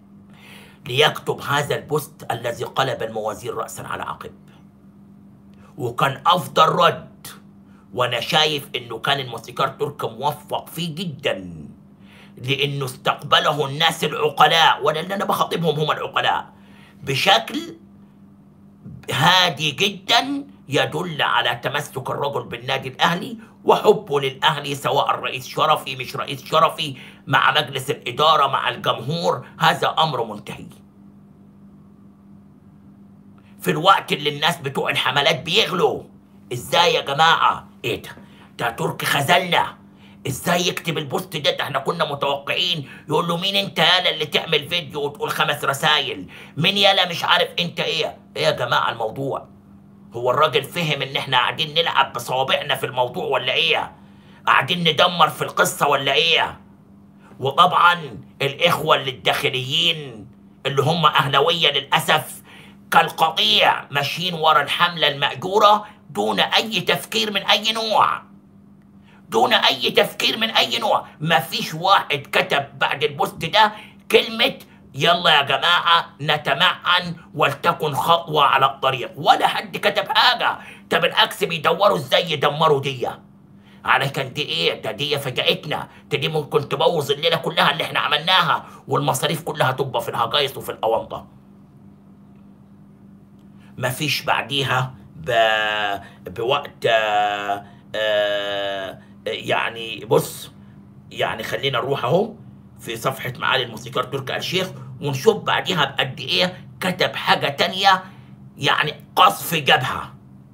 ليكتب هذا البوست الذي قلب الموازين رأسا على عقب وكان افضل رد وانا شايف انه كان الموسيقار تركي موفق فيه جدا لانه استقبله الناس العقلاء وانا اللي انا بخاطبهم هم العقلاء بشكل هادي جدا يدل على تمسك الرجل بالنادي الاهلي وحبه للاهلي سواء رئيس شرفي مش رئيس شرفي مع مجلس الاداره مع الجمهور هذا امر منتهي في الوقت اللي الناس بتوع الحملات بيغلوا ازاي يا جماعه ايه ده ده تركي خذلنا ازاي يكتب البوست ده, ده احنا كنا متوقعين يقول له مين انت يالا اللي تعمل فيديو وتقول خمس رسايل مين يالا مش عارف انت ايه ايه يا جماعه الموضوع هو الراجل فهم ان احنا قاعدين نلعب بصوابعنا في الموضوع ولا ايه قاعدين ندمر في القصه ولا ايه وطبعا الاخوه اللي الداخليين اللي هم اهلاويه للاسف كالقطيع ماشيين ورا الحمله الماجوره دون اي تفكير من اي نوع دون اي تفكير من اي نوع مفيش واحد كتب بعد البوست ده كلمه يلا يا جماعة نتمعن ولتكن خطوة على الطريق ولا حد كتب حاجة ده بالعكس بيدوروا ازاي يدمروا دي على كان دي ايه ده دي فاجأتنا ده دي ممكن تبوظ الليلة كلها اللي احنا عملناها والمصاريف كلها تبقى في الهجايس وفي الأونطة مفيش بعديها ب... بوقت آه، آه، يعني بص يعني خلينا نروح اهو في صفحة معالي الموسيقار تركي آل الشيخ ونشوف بعديها بقد ايه كتب حاجة تانية يعني قصف جبهة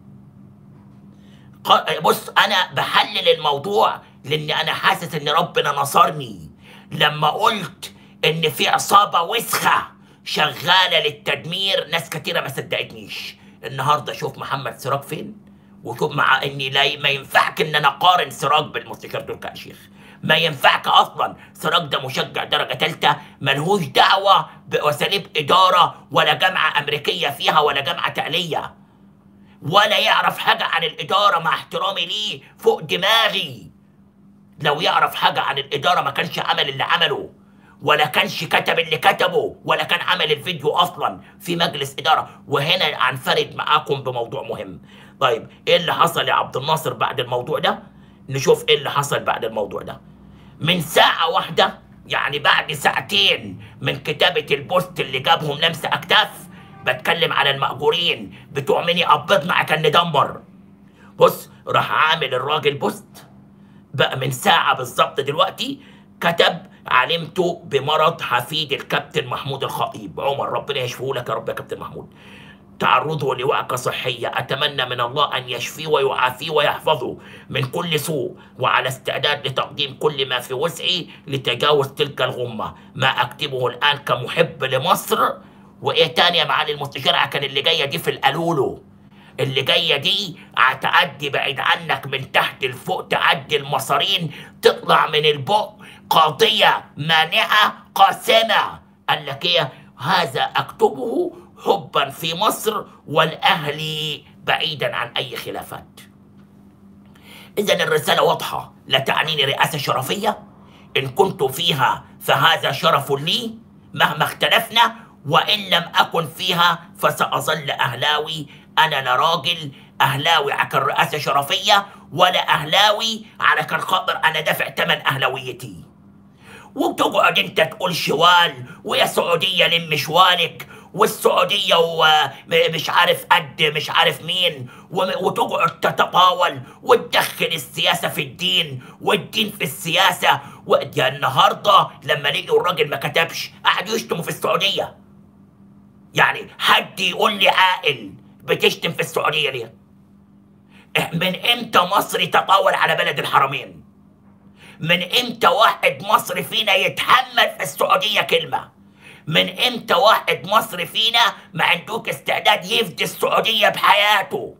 ق- بص انا بحلل الموضوع لان انا حاسس ان ربنا نصرني لما قلت ان في عصابة وسخة شغالة للتدمير ناس كتيرة ما صدقتنيش النهاردة شوف محمد سراج فين وشوف مع اني لا ما ينفعك ان انا اقارن سراج بالموسيقار تركي آل الشيخ ما ينفعك اصلا سراج ده مشجع درجه ثالثه ملهوش دعوه باساليب اداره ولا جامعه امريكيه فيها ولا جامعه تقليه ولا يعرف حاجه عن الاداره مع احترامي ليه فوق دماغي لو يعرف حاجه عن الاداره ما كانش عمل اللي عمله ولا كانش كتب اللي كتبه ولا كان عمل الفيديو اصلا في مجلس اداره وهنا هنفرد معاكم بموضوع مهم طيب ايه اللي حصل يا عبد الناصر بعد الموضوع ده نشوف ايه اللي حصل بعد الموضوع ده من ساعة واحدة يعني بعد ساعتين من كتابة البوست اللي جابهم لمسة أكتاف بتكلم على المأجورين بتوع مني قبضنا عشان ندمر بص راح عامل الراجل بوست بقى من ساعة بالظبط دلوقتي كتب علمت بمرض حفيد الكابتن محمود الخطيب عمر ربنا يشفيه لك يا رب يا كابتن محمود تعرضه لوعكة صحية أتمنى من الله أن يشفيه ويعافيه ويحفظه من كل سوء وعلى استعداد لتقديم كل ما في وسعي لتجاوز تلك الغمة ما أكتبه الآن كمحب لمصر وإيه تاني يا معالي المستشار كان اللي جاية دي في القالولو اللي جاية دي هتعدي بعيد عنك من تحت لفوق تعدي المصارين تطلع من البق قاضية مانعة قاسمة قال لك ايه هذا اكتبه حبا في مصر والاهلي بعيدا عن اي خلافات اذا الرسالة واضحة لا تعنيني رئاسة شرفية ان كنت فيها فهذا شرف لي مهما اختلفنا وان لم اكن فيها فساظل اهلاوي انا لا راجل اهلاوي على كان رئاسة شرفية ولا اهلاوي على كان خاطر انا دافع ثمن اهلاويتي وتقعد انت تقول شوال ويا سعودية لم شوالك والسعودية ومش عارف قد مش عارف مين وم- وتقعد تتطاول وتدخل السياسة في الدين والدين في السياسة ويا النهاردة لما لقوا الراجل ما كتبش قعدوا يشتموا في السعودية يعني حد يقول لي عاقل بتشتم في السعودية ليه؟ من امتى مصر تطاول على بلد الحرمين؟ من امتى واحد مصري فينا يتحمل في السعودية كلمة من امتى واحد مصري فينا ما عندوك استعداد يفدي السعودية بحياته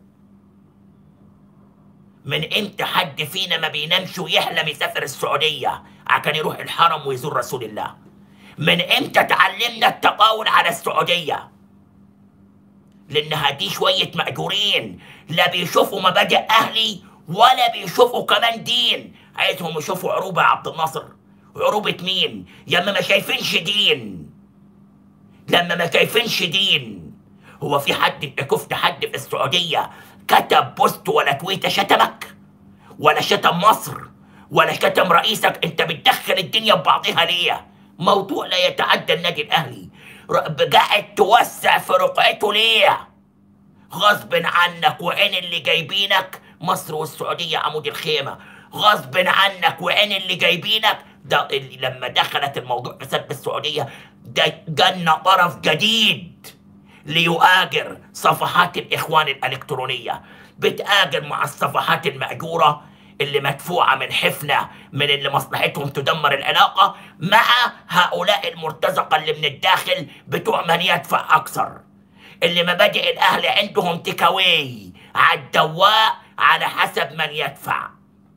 من امتى حد فينا ما بينامش ويحلم يسافر السعودية عشان يروح الحرم ويزور رسول الله من امتى تعلمنا التقاول على السعودية لانها دي شوية مأجورين لا بيشوفوا مبادئ اهلي ولا بيشوفوا كمان دين عايزهم يشوفوا عروبة يا عبد الناصر عروبة مين يا اما ما شايفينش دين لما ما شايفينش دين هو في حد انت كفت حد في السعودية كتب بوست ولا تويته شتمك ولا شتم مصر ولا شتم رئيسك انت بتدخل الدنيا ببعضها ليه موضوع لا يتعدى النادي الاهلي ر- قاعد توسع في رقعته ليه غصب عنك وعين اللي جايبينك مصر والسعودية عمود الخيمة غصب عنك وعين اللي جايبينك ده اللي لما دخلت الموضوع في سد السعودية ده جنة طرف جديد ليؤاجر صفحات الإخوان الإلكترونية بتآجر مع الصفحات المأجورة اللي مدفوعة من حفنة من اللي مصلحتهم تدمر العلاقة مع هؤلاء المرتزقة اللي من الداخل بتوع من يدفع أكثر اللي مبادئ الأهل عندهم تكاوي على الدواء على حسب من يدفع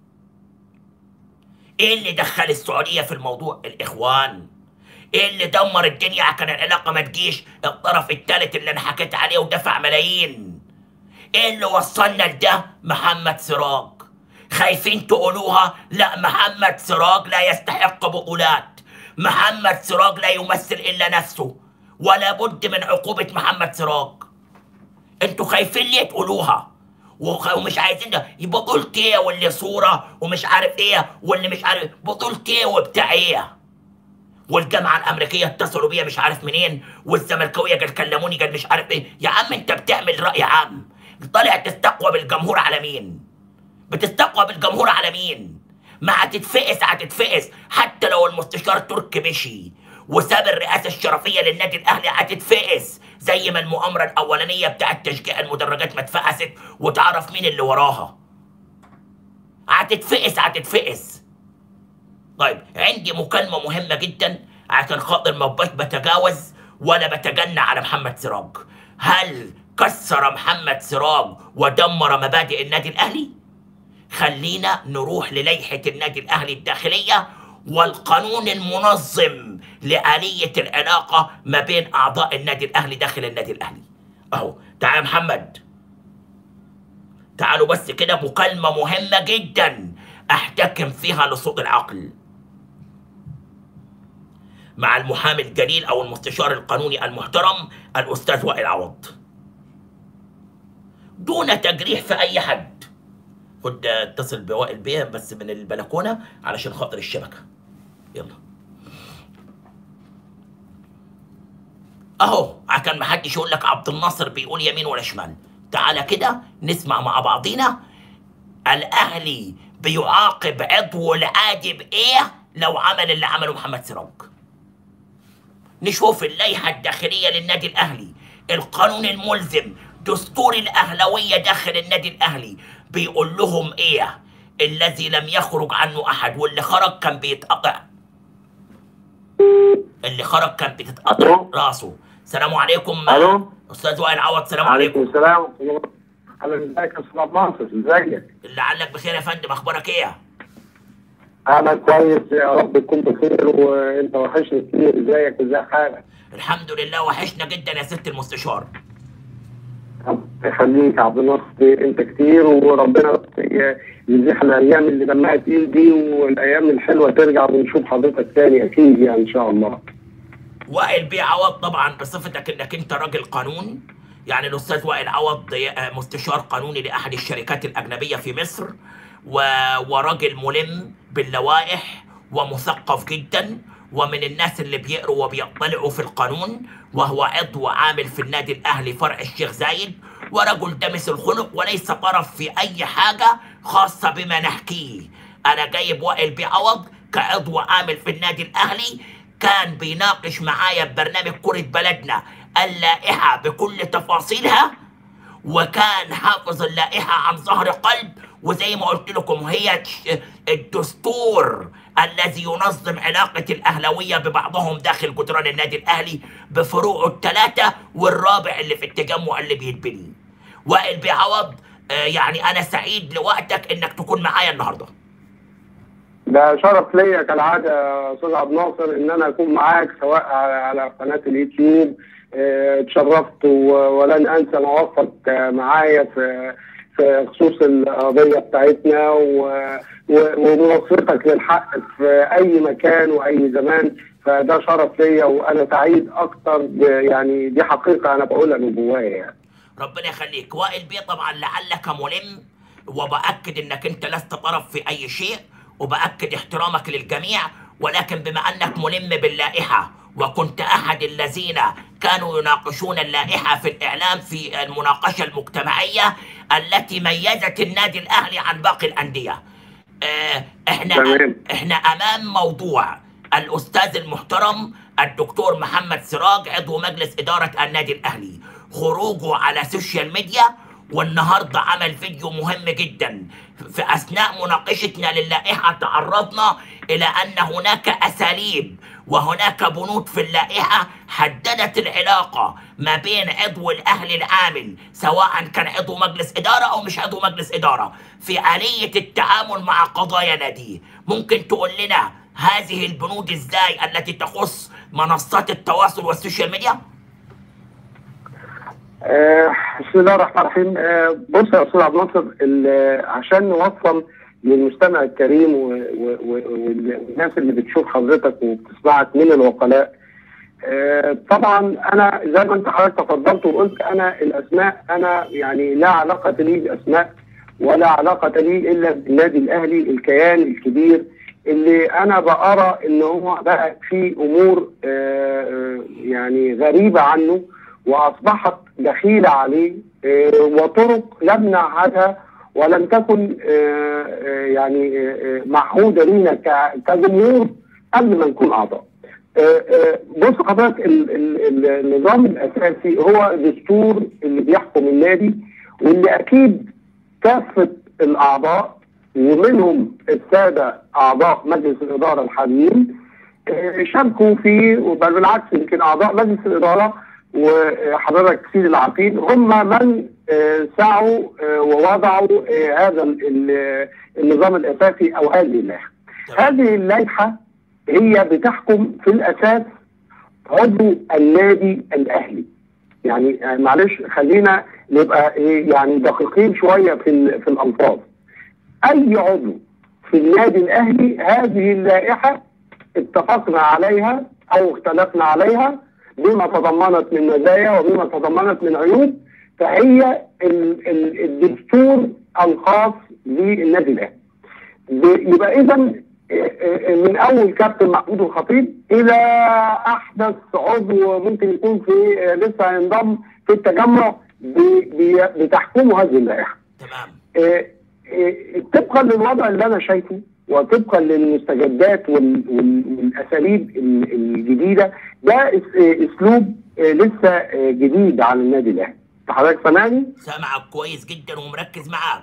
ايه اللي دخل السعودية في الموضوع الإخوان ايه اللي دمر الدنيا عشان العلاقة ما تجيش الطرف الثالث اللي انا حكيت عليه ودفع ملايين ايه اللي وصلنا لده محمد سراج خايفين تقولوها لا محمد سراج لا يستحق بطولات محمد سراج لا يمثل الا نفسه ولا بد من عقوبة محمد سراج انتوا خايفين ليه تقولوها وخ- ومش عايزين ده يبقى بطولة ايه واللي صورة ومش عارف ايه واللي مش عارف بطولة ايه وبتاع ايه والجامعة الأمريكية اتصلوا بيا مش عارف منين والزملكاوية قال كلموني قال مش عارف ايه يا عم انت بتعمل رأي عام طالع تستقوى بالجمهور على مين بتستقوى بالجمهور على مين ما هتتفقس هتتفقس حتى لو المستشار تركي مشي وساب الرئاسة الشرفية للنادي الأهلي هتتفقس زي ما المؤامرة الأولانية بتاعت تشجيع المدرجات ما اتفقست وتعرف مين اللي وراها هتتفقس هتتفقس طيب عندي مكالمة مهمة جدا عشان خاطر ما بقاش بتجاوز ولا بتجنى على محمد سراج هل كسر محمد سراج ودمر مبادئ النادي الأهلي؟ خلينا نروح للائحة النادي الأهلي الداخلية والقانون المنظم لآلية العلاقة ما بين أعضاء النادي الأهلي داخل النادي الأهلي أهو تعال يا محمد تعالوا بس كده مكالمة مهمة جدا أحتكم فيها لصوت العقل مع المحامي الجليل أو المستشار القانوني المحترم الأستاذ وائل عوض دون تجريح في أي حد خد اتصل بوائل بيه بس من البلكونة علشان خاطر الشبكة يلا اهو عشان ما حدش يقول لك عبد الناصر بيقول يمين ولا شمال تعالى كده نسمع مع بعضينا الاهلي بيعاقب عضو العادي بايه لو عمل اللي عمله محمد سراج نشوف اللائحة الداخلية للنادي الأهلي القانون الملزم دستور الأهلوية داخل النادي الأهلي بيقول لهم إيه الذي لم يخرج عنه أحد واللي خرج كان بيتقطع اللي خرج كان بتتقطع ألو؟ راسه السلام عليكم ألو؟ أستاذ وائل عوض السلام عليكم عليكم السلام اهلا ازيك يا استاذ عبد الناصر ازيك؟ لعلك بخير يا فندم أخبارك إيه انا كويس يا رب تكون بخير وانت وحشني كتير ازيك ازي حالك؟ الحمد لله وحشنا جدا يا ست المستشار ربنا يخليك يا عبد الناصر انت كتير وربنا بس يزيحنا الايام اللي دمها تقيل دي والايام الحلوه ترجع ونشوف حضرتك تاني اكيد يعني ان شاء الله. وائل بيه عوض طبعا بصفتك انك انت راجل قانون يعني الاستاذ وائل عوض آه، مستشار قانوني لاحد الشركات الاجنبيه في مصر و... وراجل ملم باللوائح ومثقف جدا ومن الناس اللي بيقروا وبيطلعوا في القانون وهو عضو عامل في النادي الاهلي فرع الشيخ زايد ورجل دمس الخلق وليس طرف في اي حاجه خاصه بما نحكيه انا جايب وائل بيه عوض كعضو عامل في النادي الاهلي كان بيناقش معايا ببرنامج كرة بلدنا اللائحة بكل تفاصيلها وكان حافظ اللائحة عن ظهر قلب وزي ما قلت لكم هي ش- الدستور الذي ينظم علاقة الأهلوية ببعضهم داخل جدران النادي الأهلي بفروعه الثلاثة والرابع اللي في التجمع اللي بيتبني وائل بيعوض آه، يعني أنا سعيد لوقتك إنك تكون معايا النهارده ده شرف ليا كالعاده يا استاذ عبد الناصر ان انا اكون معاك سواء على على قناه اليوتيوب اه، اتشرفت و- ولن انسى مواقفك اه، معايا في في خصوص القضيه بتاعتنا و- و- ومناصرتك للحق في اي مكان واي زمان فده شرف ليا وانا سعيد اكتر ب- يعني دي حقيقه انا بقولها من جوايا يعني ربنا يخليك وائل بيه طبعا لعلك ملم وبأكد انك انت لست طرف في اي شيء وبأكد احترامك للجميع ولكن بما انك ملم باللائحة وكنت احد الذين كانوا يناقشون اللائحة في الاعلام في المناقشة المجتمعية التي ميزت النادي الاهلي عن باقي الاندية آه، احنا تمام. احنا امام موضوع الاستاذ المحترم الدكتور محمد سراج عضو مجلس اداره النادي الاهلي خروجه على سوشيال ميديا والنهارده عمل فيديو مهم جدا في اثناء مناقشتنا للائحه تعرضنا الى ان هناك اساليب وهناك بنود في اللائحه حددت العلاقه ما بين عضو الاهلي العامل سواء كان عضو مجلس اداره او مش عضو مجلس اداره في اليه التعامل مع قضايا ناديه ممكن تقول لنا هذه البنود ازاي التي تخص منصات التواصل والسوشيال ميديا آه، بسم الله الرحمن الرحيم آه، بص يا استاذ عبد الناصر ال- عشان نوصل للمستمع الكريم و- و- و- والناس اللي بتشوف حضرتك وبتسمعك من الوكلاء آه، طبعا انا زي ما انت حضرتك تفضلت وقلت انا الاسماء انا يعني لا علاقه لي باسماء ولا علاقه لي الا بالنادي الاهلي الكيان الكبير اللي انا بقرا ان هو بقى في امور آه، يعني غريبه عنه واصبحت دخيله عليه آه، وطرق لم نعهدها ولم تكن آه، آه، يعني آه، آه، معهوده لينا ك- كجمهور قبل ما نكون اعضاء. آه، آه، بص حضرتك ال- ال- ال- النظام الاساسي هو دستور اللي بيحكم النادي واللي اكيد كافه الاعضاء ومنهم الساده اعضاء مجلس الاداره الحاليين آه، شاركوا فيه وبل بالعكس يمكن اعضاء مجلس الاداره وحضرتك سيد العقيد هم من آه، سعوا آه، ووضعوا آه، هذا ال- ال- النظام الاساسي او هذه اللائحه. هذه اللائحه هي بتحكم في الاساس عضو النادي الاهلي. يعني آه، معلش خلينا نبقى إيه يعني دقيقين شويه في ال- في الالفاظ. اي عضو في النادي الاهلي هذه اللائحه اتفقنا عليها او اختلفنا عليها بما تضمنت من مزايا وبما تضمنت من عيوب فهي ال- ال- الدستور الخاص بالنادي الاهلي. ب- يبقى اذا من اول كابتن محمود الخطيب الى احدث عضو ممكن يكون في آه، لسه هينضم في التجمع ب- بي- بتحكمه هذه اللائحه. تمام آه، آه، طبقا للوضع اللي انا شايفه وطبقا للمستجدات وال- وال- والاساليب ال- الجديده ده اس- آه، اسلوب آه، لسه آه، جديد على النادي الاهلي. حضرتك سامعني؟ سامعك كويس جدا ومركز معاك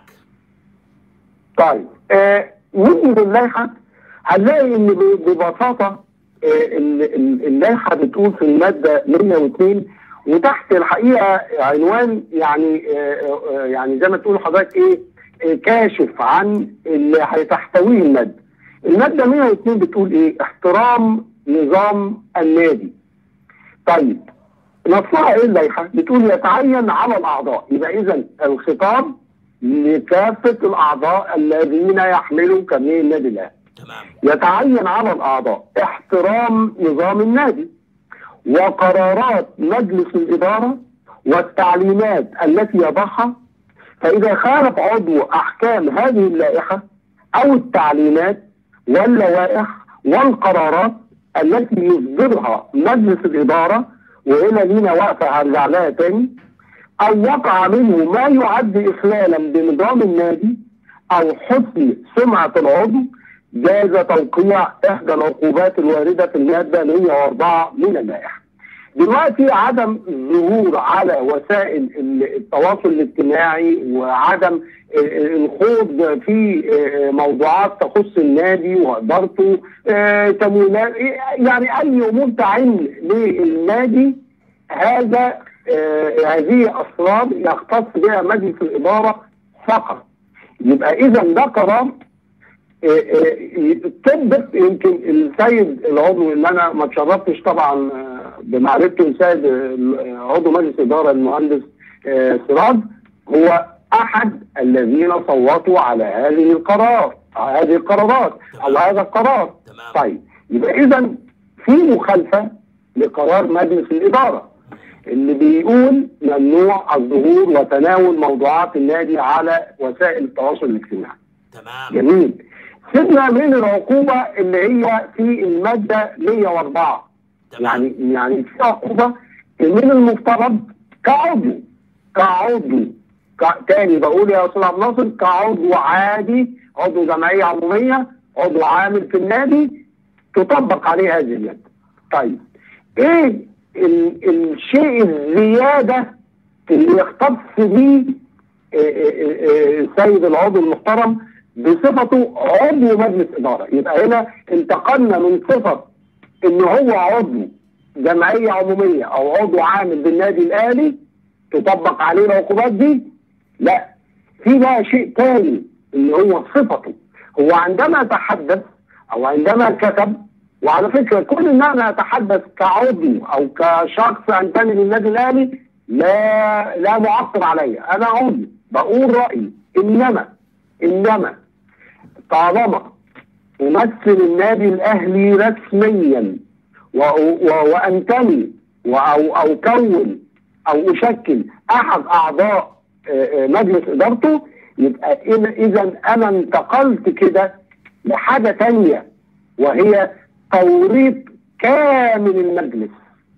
طيب آه نيجي للائحه هنلاقي ان ب- ببساطه آه ال- ال- اللائحه بتقول في الماده 102 وتحت الحقيقه عنوان يعني آه آه يعني زي ما تقول حضرتك ايه آه كاشف عن اللي هتحتويه الماده. الماده 102 بتقول ايه؟ احترام نظام النادي. طيب نصها ايه اللائحه؟ بتقول يتعين على الاعضاء، يبقى اذا الخطاب لكافه الاعضاء الذين يحملوا كارنيه النادي الاهلي. تمام يتعين على الاعضاء احترام نظام النادي وقرارات مجلس الاداره والتعليمات التي يضعها فاذا خالف عضو احكام هذه اللائحه او التعليمات واللوائح والقرارات التي يصدرها مجلس الاداره وهنا لينا وقفه هرجع لها تاني او وقع منه ما يعد اخلالا بنظام النادي او حسن سمعه العضو جاز توقيع احدى العقوبات الوارده في الماده 104 من اللائحه. دلوقتي عدم الظهور على وسائل ال- التواصل الاجتماعي وعدم ال- الخوض في آه، موضوعات تخص النادي وادارته آه، تمويلات يعني اي امور تعين للنادي هذا آه، هذه اسرار يختص بها مجلس الاداره فقط. يبقى اذا ده قرار طبق يمكن السيد العضو اللي انا ما اتشرفتش طبعا آه، بمعرفته السيد آه، عضو مجلس الاداره المهندس آه، سراج هو احد الذين صوتوا على هذه القرار على هذه القرارات او هذا القرار تمام طيب يبقى اذا في مخالفه لقرار مجلس الاداره اللي بيقول ممنوع الظهور وتناول موضوعات النادي على وسائل التواصل الاجتماعي تمام جميل سيبنا من العقوبة اللي هي في المادة 104 تمام يعني يعني في عقوبة من المفترض كعضو كعضو ك- تاني بقول يا استاذ عبد الناصر كعضو عادي عضو جمعية عمومية عضو عامل في النادي تطبق عليه هذه المادة. طيب ايه ال- الشيء الزيادة اللي يختص به آه، آه، آه، السيد العضو المحترم بصفته عضو مجلس إدارة يبقى هنا انتقلنا من صفة ان هو عضو جمعية عمومية او عضو عامل بالنادي الاهلي تطبق عليه العقوبات دي لا في بقى شيء تاني اللي هو صفته هو عندما تحدث او عندما كتب وعلى فكره كل ان انا اتحدث كعضو او كشخص انتمي للنادي الاهلي لا لا معطل عليا انا عضو بقول رايي انما انما طالما امثل النادي الاهلي رسميا و- و- وانتمي و- او او كون او اشكل احد اعضاء آه، آه، مجلس ادارته يبقى اذا انا انتقلت كده لحاجه تانية وهي توريط كامل المجلس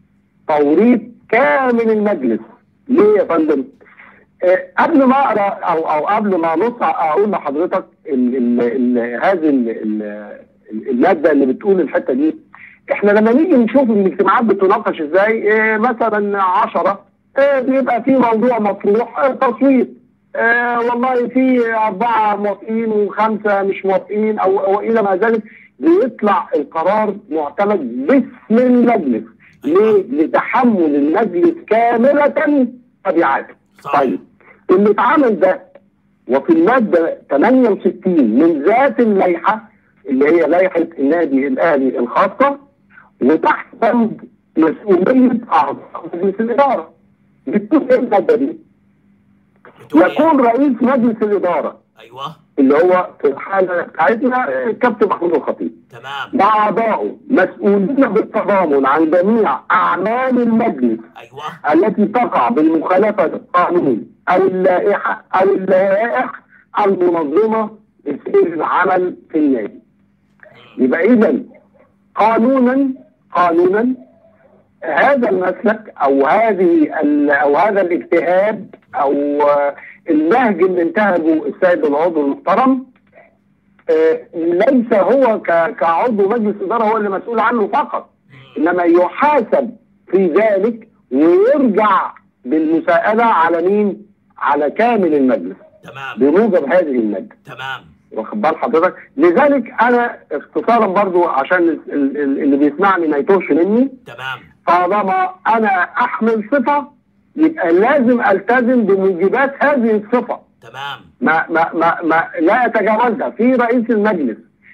توريط كامل المجلس ليه يا فندم؟ آه، قبل ما اقرا او او قبل ما نص اقول لحضرتك ال ال ال هذه ال- ال- الماده اللي بتقول الحته دي احنا لما نيجي نشوف الاجتماعات بتناقش ازاي آه، مثلا 10 بيبقى في موضوع مطروح آه، تصويت آه، والله في أربعة موافقين وخمسة مش موافقين أو, أو إلى ما ذلك بيطلع القرار معتمد باسم المجلس ليه؟ لتحمل المجلس كاملة تبعاته صح. طيب اللي اتعمل ده وفي المادة 68 من ذات اللائحة اللي هي لائحة النادي الأهلي الخاصة وتحت بند مسؤولية أعضاء مجلس الإدارة بتكون إيه المادة دي؟ بتقول إيه؟ يكون رئيس مجلس الإدارة ايوه اللي هو في الحالة بتاعتنا الكابتن محمود الخطيب تمام مع أعضائه مسؤولين بالتضامن عن جميع أعمال المجلس ايوه التي تقع بالمخالفة للقانون أو اللائحة أو اللوائح المنظمة لسير العمل في النادي. يبقى إذا قانونا قانونا هذا المسلك أو هذه ال- أو هذا الاجتهاد أو آه، النهج اللي انتهجه السيد العضو المحترم آه، ليس هو ك- كعضو مجلس إدارة هو اللي مسؤول عنه فقط انما يحاسب في ذلك ويرجع بالمساءلة على مين؟ على كامل المجلس تمام بموجب هذه المادة تمام واخد بال حضرتك؟ لذلك انا اختصارا برضو عشان ال- ال- اللي بيسمعني ما يتوهش مني تمام طالما انا احمل صفة يبقى لازم التزم بموجبات هذه الصفة تمام ما ما ما, ما لا يتجاوزها في رئيس المجلس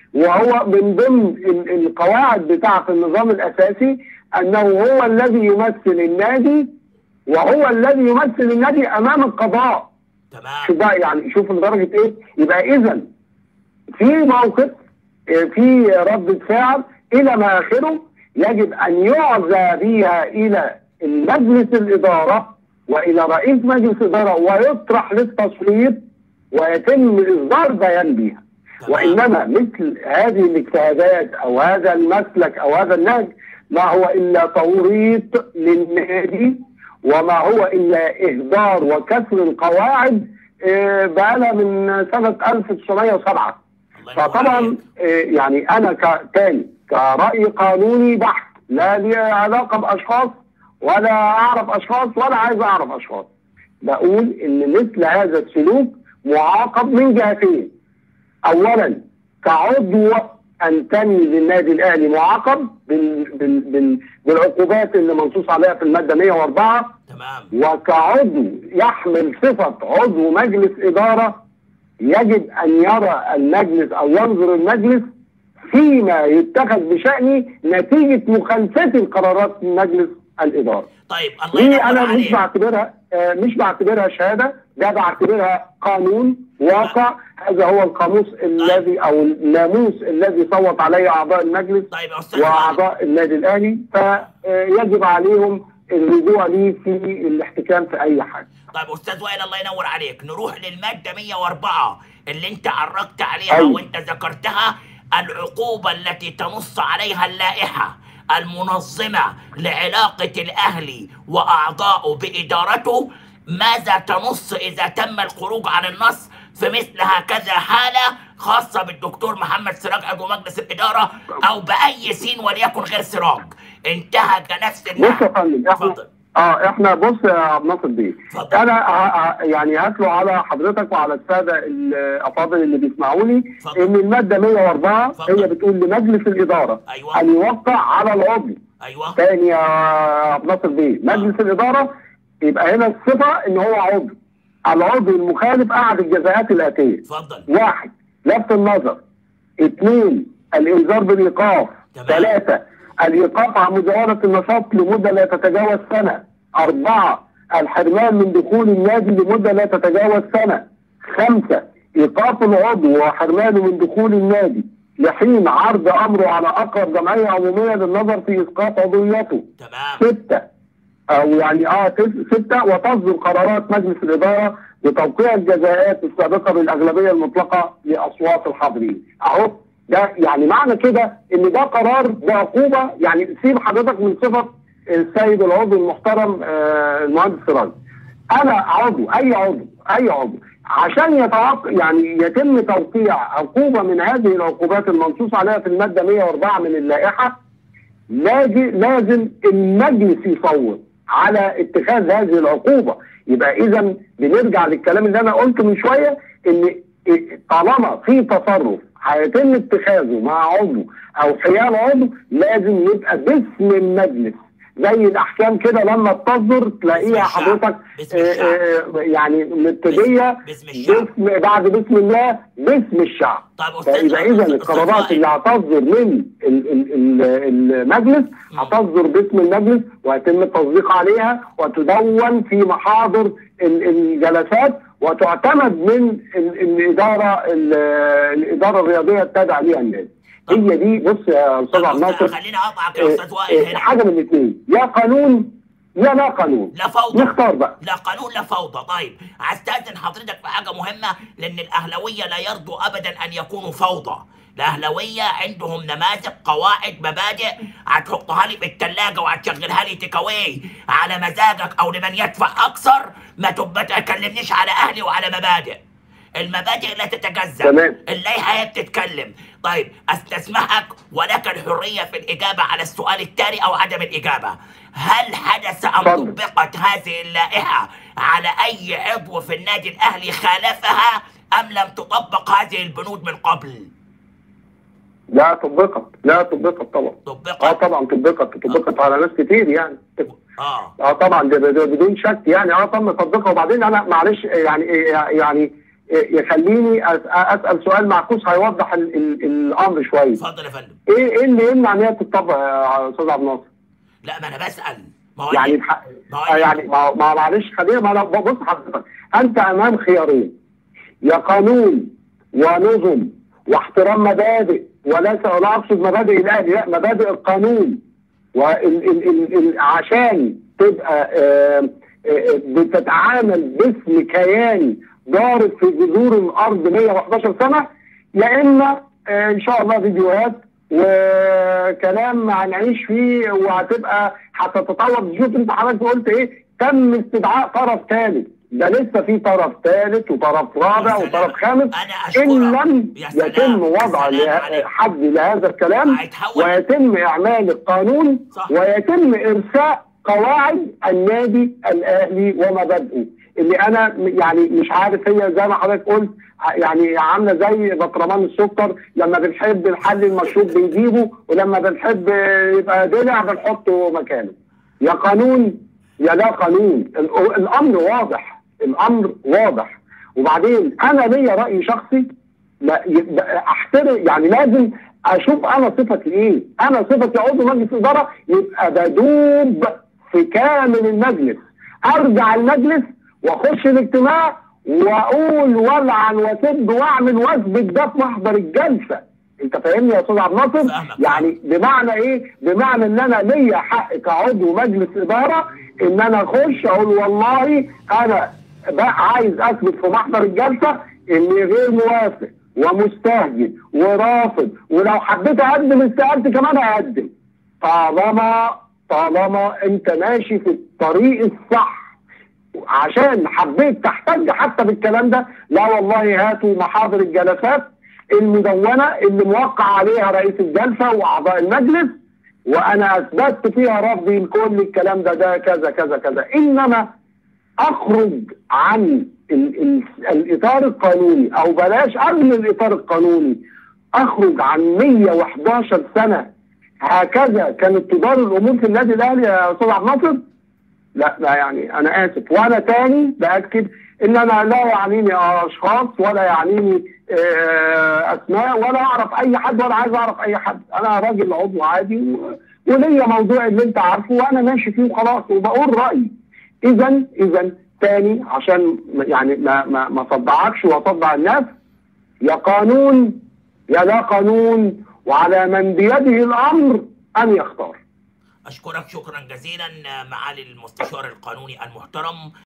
وهو من ضمن ال- القواعد بتاعة النظام الأساسي أنه هو الذي يمثل النادي وهو الذي يمثل النادي أمام القضاء شوف تمام بقى يعني شوف لدرجة إيه يبقى إذا في موقف آه، في ردة فعل إلى ما آخره يجب أن يعزى بها إلى المجلس الإدارة وإلى رئيس مجلس الإدارة ويطرح للتصويت ويتم إصدار بيان بها تمام. وإنما مثل هذه الاجتهادات أو هذا المسلك أو هذا النهج ما هو إلا توريط للنادي وما هو إلا إهدار وكسر القواعد آه، بقالها من سنة 1907 الله ينور فطبعا عليك. آه، يعني انا ك- تاني كرأي قانوني بحت لا لي علاقة باشخاص ولا اعرف اشخاص ولا عايز اعرف اشخاص بقول ان مثل هذا السلوك معاقب من جهتين اولا كعضو انتمي للنادي الاهلي معاقب بال بال بال بالعقوبات اللي منصوص عليها في الماده 104 تمام وكعضو يحمل صفة عضو مجلس إدارة يجب أن يرى المجلس أو ينظر المجلس فيما يتخذ بشأني نتيجة مخالفتي لقرارات مجلس الإدارة. طيب الله دي ينور أنا مش عليك بعتبرها آه، مش بعتبرها شهادة ده بعتبرها قانون واقع هذا هو القاموس الذي أو الناموس الذي صوت عليه أعضاء المجلس طيب يا استاذ وائل. واعضاء النادي الاهلي فيجب عليهم الرجوع ليه في الاحتكام في اي حاجه طيب استاذ وائل الله ينور عليك نروح للماده 104 اللي انت عرجت عليها أيوة. وانت ذكرتها العقوبه التي تنص عليها اللائحه المنظمه لعلاقه الاهلي واعضائه بادارته ماذا تنص اذا تم الخروج عن النص في مثل هكذا حاله خاصه بالدكتور محمد سراج عضو مجلس الاداره او باي سين وليكن غير سراج انتهك نفس بص يا النهج فندم احنا اتفضل اه احنا بص يا عبد الناصر بيه اتفضل. انا ه- ه- يعني هتلو على حضرتك وعلى الساده الافاضل اللي بيسمعوني اتفضل. ان الماده 104 اتفضل. هي بتقول لمجلس الاداره أيوة. ان يوقع على العضو ايوه تاني يا عبد الناصر بيه مجلس الاداره يبقى هنا الصفه ان هو عضو العضو المخالف احد الجزاءات الاتيه اتفضل واحد لفت النظر اثنين الانذار بالايقاف تمام. ثلاثة الايقاف عن مزاولة النشاط لمدة لا تتجاوز سنة أربعة الحرمان من دخول النادي لمدة لا تتجاوز سنة خمسة ايقاف العضو وحرمانه من دخول النادي لحين عرض امره على اقرب جمعيه عموميه للنظر في اسقاط عضويته تمام ستة أو يعني اه تس- ستة وتصدر قرارات مجلس الإدارة بتوقيع الجزاءات السابقة بالأغلبية المطلقة لأصوات الحاضرين أهو ده يعني معنى كده إن ده قرار بعقوبة يعني سيب حضرتك من صفة السيد العضو المحترم آه المهندس سراج أنا عضو أي عضو أي عضو عشان يتوقع يعني يتم توقيع عقوبة من هذه العقوبات المنصوص عليها في المادة 104 من اللائحة لاجي- لازم المجلس يصوت على اتخاذ هذه العقوبه يبقى اذا بنرجع للكلام اللي انا قلته من شويه ان طالما في تصرف هيتم اتخاذه مع عضو او حيال عضو لازم يبقى باسم المجلس زي الاحكام كده لما تصدر تلاقيها الشعب. حضرتك باسم آه، الشعب. آه، يعني مبتديه باسم الشعب. باسم بعد بسم الله باسم الشعب طيب استاذ فيبقى اذا أستاذ القرارات وائل. اللي هتصدر من ال- ال- ال- المجلس هتصدر باسم المجلس ويتم التصديق عليها وتدون في محاضر ال- الجلسات وتعتمد من ال- الاداره ال- الاداره الرياضيه التابعه ليها النادي هي دي بص يا استاذ طب عبد الناصر خليني اقطعك يا استاذ وائل آه، هنا حاجه من الاثنين يا قانون يا لا قانون لا فوضى نختار بقى لا قانون لا فوضى طيب هستاذن حضرتك في حاجه مهمه لان الاهلاويه لا يرضوا ابدا ان يكونوا فوضى الاهلاويه عندهم نماذج قواعد مبادئ هتحطها لي في الثلاجه وهتشغلها لي تيك أواي على مزاجك او لمن يدفع اكثر ما تب- ما تكلمنيش على اهلي وعلى مبادئ المبادئ لا تتجزأ تمام. اللائحة هي بتتكلم طيب استسمحك ولك الحرية في الإجابة على السؤال التالي أو عدم الإجابة هل حدث أن اتفضل. طبقت هذه اللائحة على أي عضو في النادي الأهلي خالفها أم لم تطبق هذه البنود من قبل لا طبقت لا طبقت طبعا اه طبقت طبعا طبقت طبقت على ناس كتير يعني آه اه طبعا ده ده بدون شك يعني اه تم تطبيقها وبعدين انا معلش يعني يعني يخليني أس- اسال سؤال معكوس هيوضح ال ال الامر شويه اتفضل يا فندم ايه ايه اللي يمنع ان هي تطبق يا استاذ عبد الناصر؟ لا ما أنا بسأل ما هو يعني يعني الح- ما هو آه يعني ما ما- معلش خلينا ما أنا بص حضرتك انت امام خيارين يا قانون ونظم واحترام مبادئ وليس ولا اقصد مبادئ الاهلي لا مبادئ القانون وال ال ال ال عشان تبقى آه، آه، بتتعامل باسم كيان ضارب في جذور الارض 111 سنه يا اما آه، ان شاء الله فيديوهات وكلام هنعيش فيه وهتبقى هتتطور شوف انت حضرتك قلت ايه تم استدعاء طرف ثالث ده لسه في طرف ثالث وطرف رابع يا سلام. وطرف خامس أنا أشكرك. ان لم يا سلام. يتم يا وضع سلام له- عليك. حد لهذا الكلام هيتحول. ويتم اعمال القانون صح. ويتم ارساء قواعد النادي الاهلي ومبادئه اللي انا م- يعني مش عارف هي زي ما حضرتك قلت ع- يعني عامله زي بطرمان السكر لما بنحب الحل المشروب بنجيبه ولما بنحب يبقى دلع بنحطه مكانه يا قانون يا لا قانون ال- الامر واضح الامر واضح وبعدين انا ليا راي شخصي لا يبقى احترم يعني لازم اشوف انا صفتي ايه انا صفتي عضو مجلس اداره يبقى بدوب في كامل المجلس ارجع المجلس واخش الاجتماع واقول والعن واسب واعمل واثبت ده في محضر الجلسه انت فاهمني يا استاذ عبد الناصر فاهمك. يعني بمعنى ايه بمعنى ان انا ليا حق كعضو مجلس اداره ان انا اخش اقول والله انا بقى عايز اثبت في محضر الجلسه اني غير موافق ومستهجن ورافض ولو حبيت اقدم استقالتي كمان هقدم طالما طالما انت ماشي في الطريق الصح عشان حبيت تحتج حتى بالكلام ده لا والله هاتوا محاضر الجلسات المدونه اللي موقع عليها رئيس الجلسه واعضاء المجلس وانا اثبتت فيها رفضي لكل الكلام ده ده كذا كذا كذا انما اخرج عن ال ال الاطار القانوني او بلاش قبل الاطار القانوني اخرج عن 111 سنه هكذا كانت تدار الامور في النادي الاهلي يا استاذ عبد الناصر لا لا يعني انا اسف وانا تاني باكد ان انا لا يعنيني اشخاص ولا يعنيني آه، اسماء ولا اعرف اي حد ولا عايز اعرف اي حد انا راجل عضو عادي و- وليا موضوع اللي انت عارفه وانا ماشي فيه وخلاص وبقول رايي اذا اذا تاني عشان يعني ما ما ما صدعكش واصدع الناس يا قانون يا لا قانون وعلى من بيده الامر ان يختار أشكرك شكرا جزيلا معالي المستشار القانوني المحترم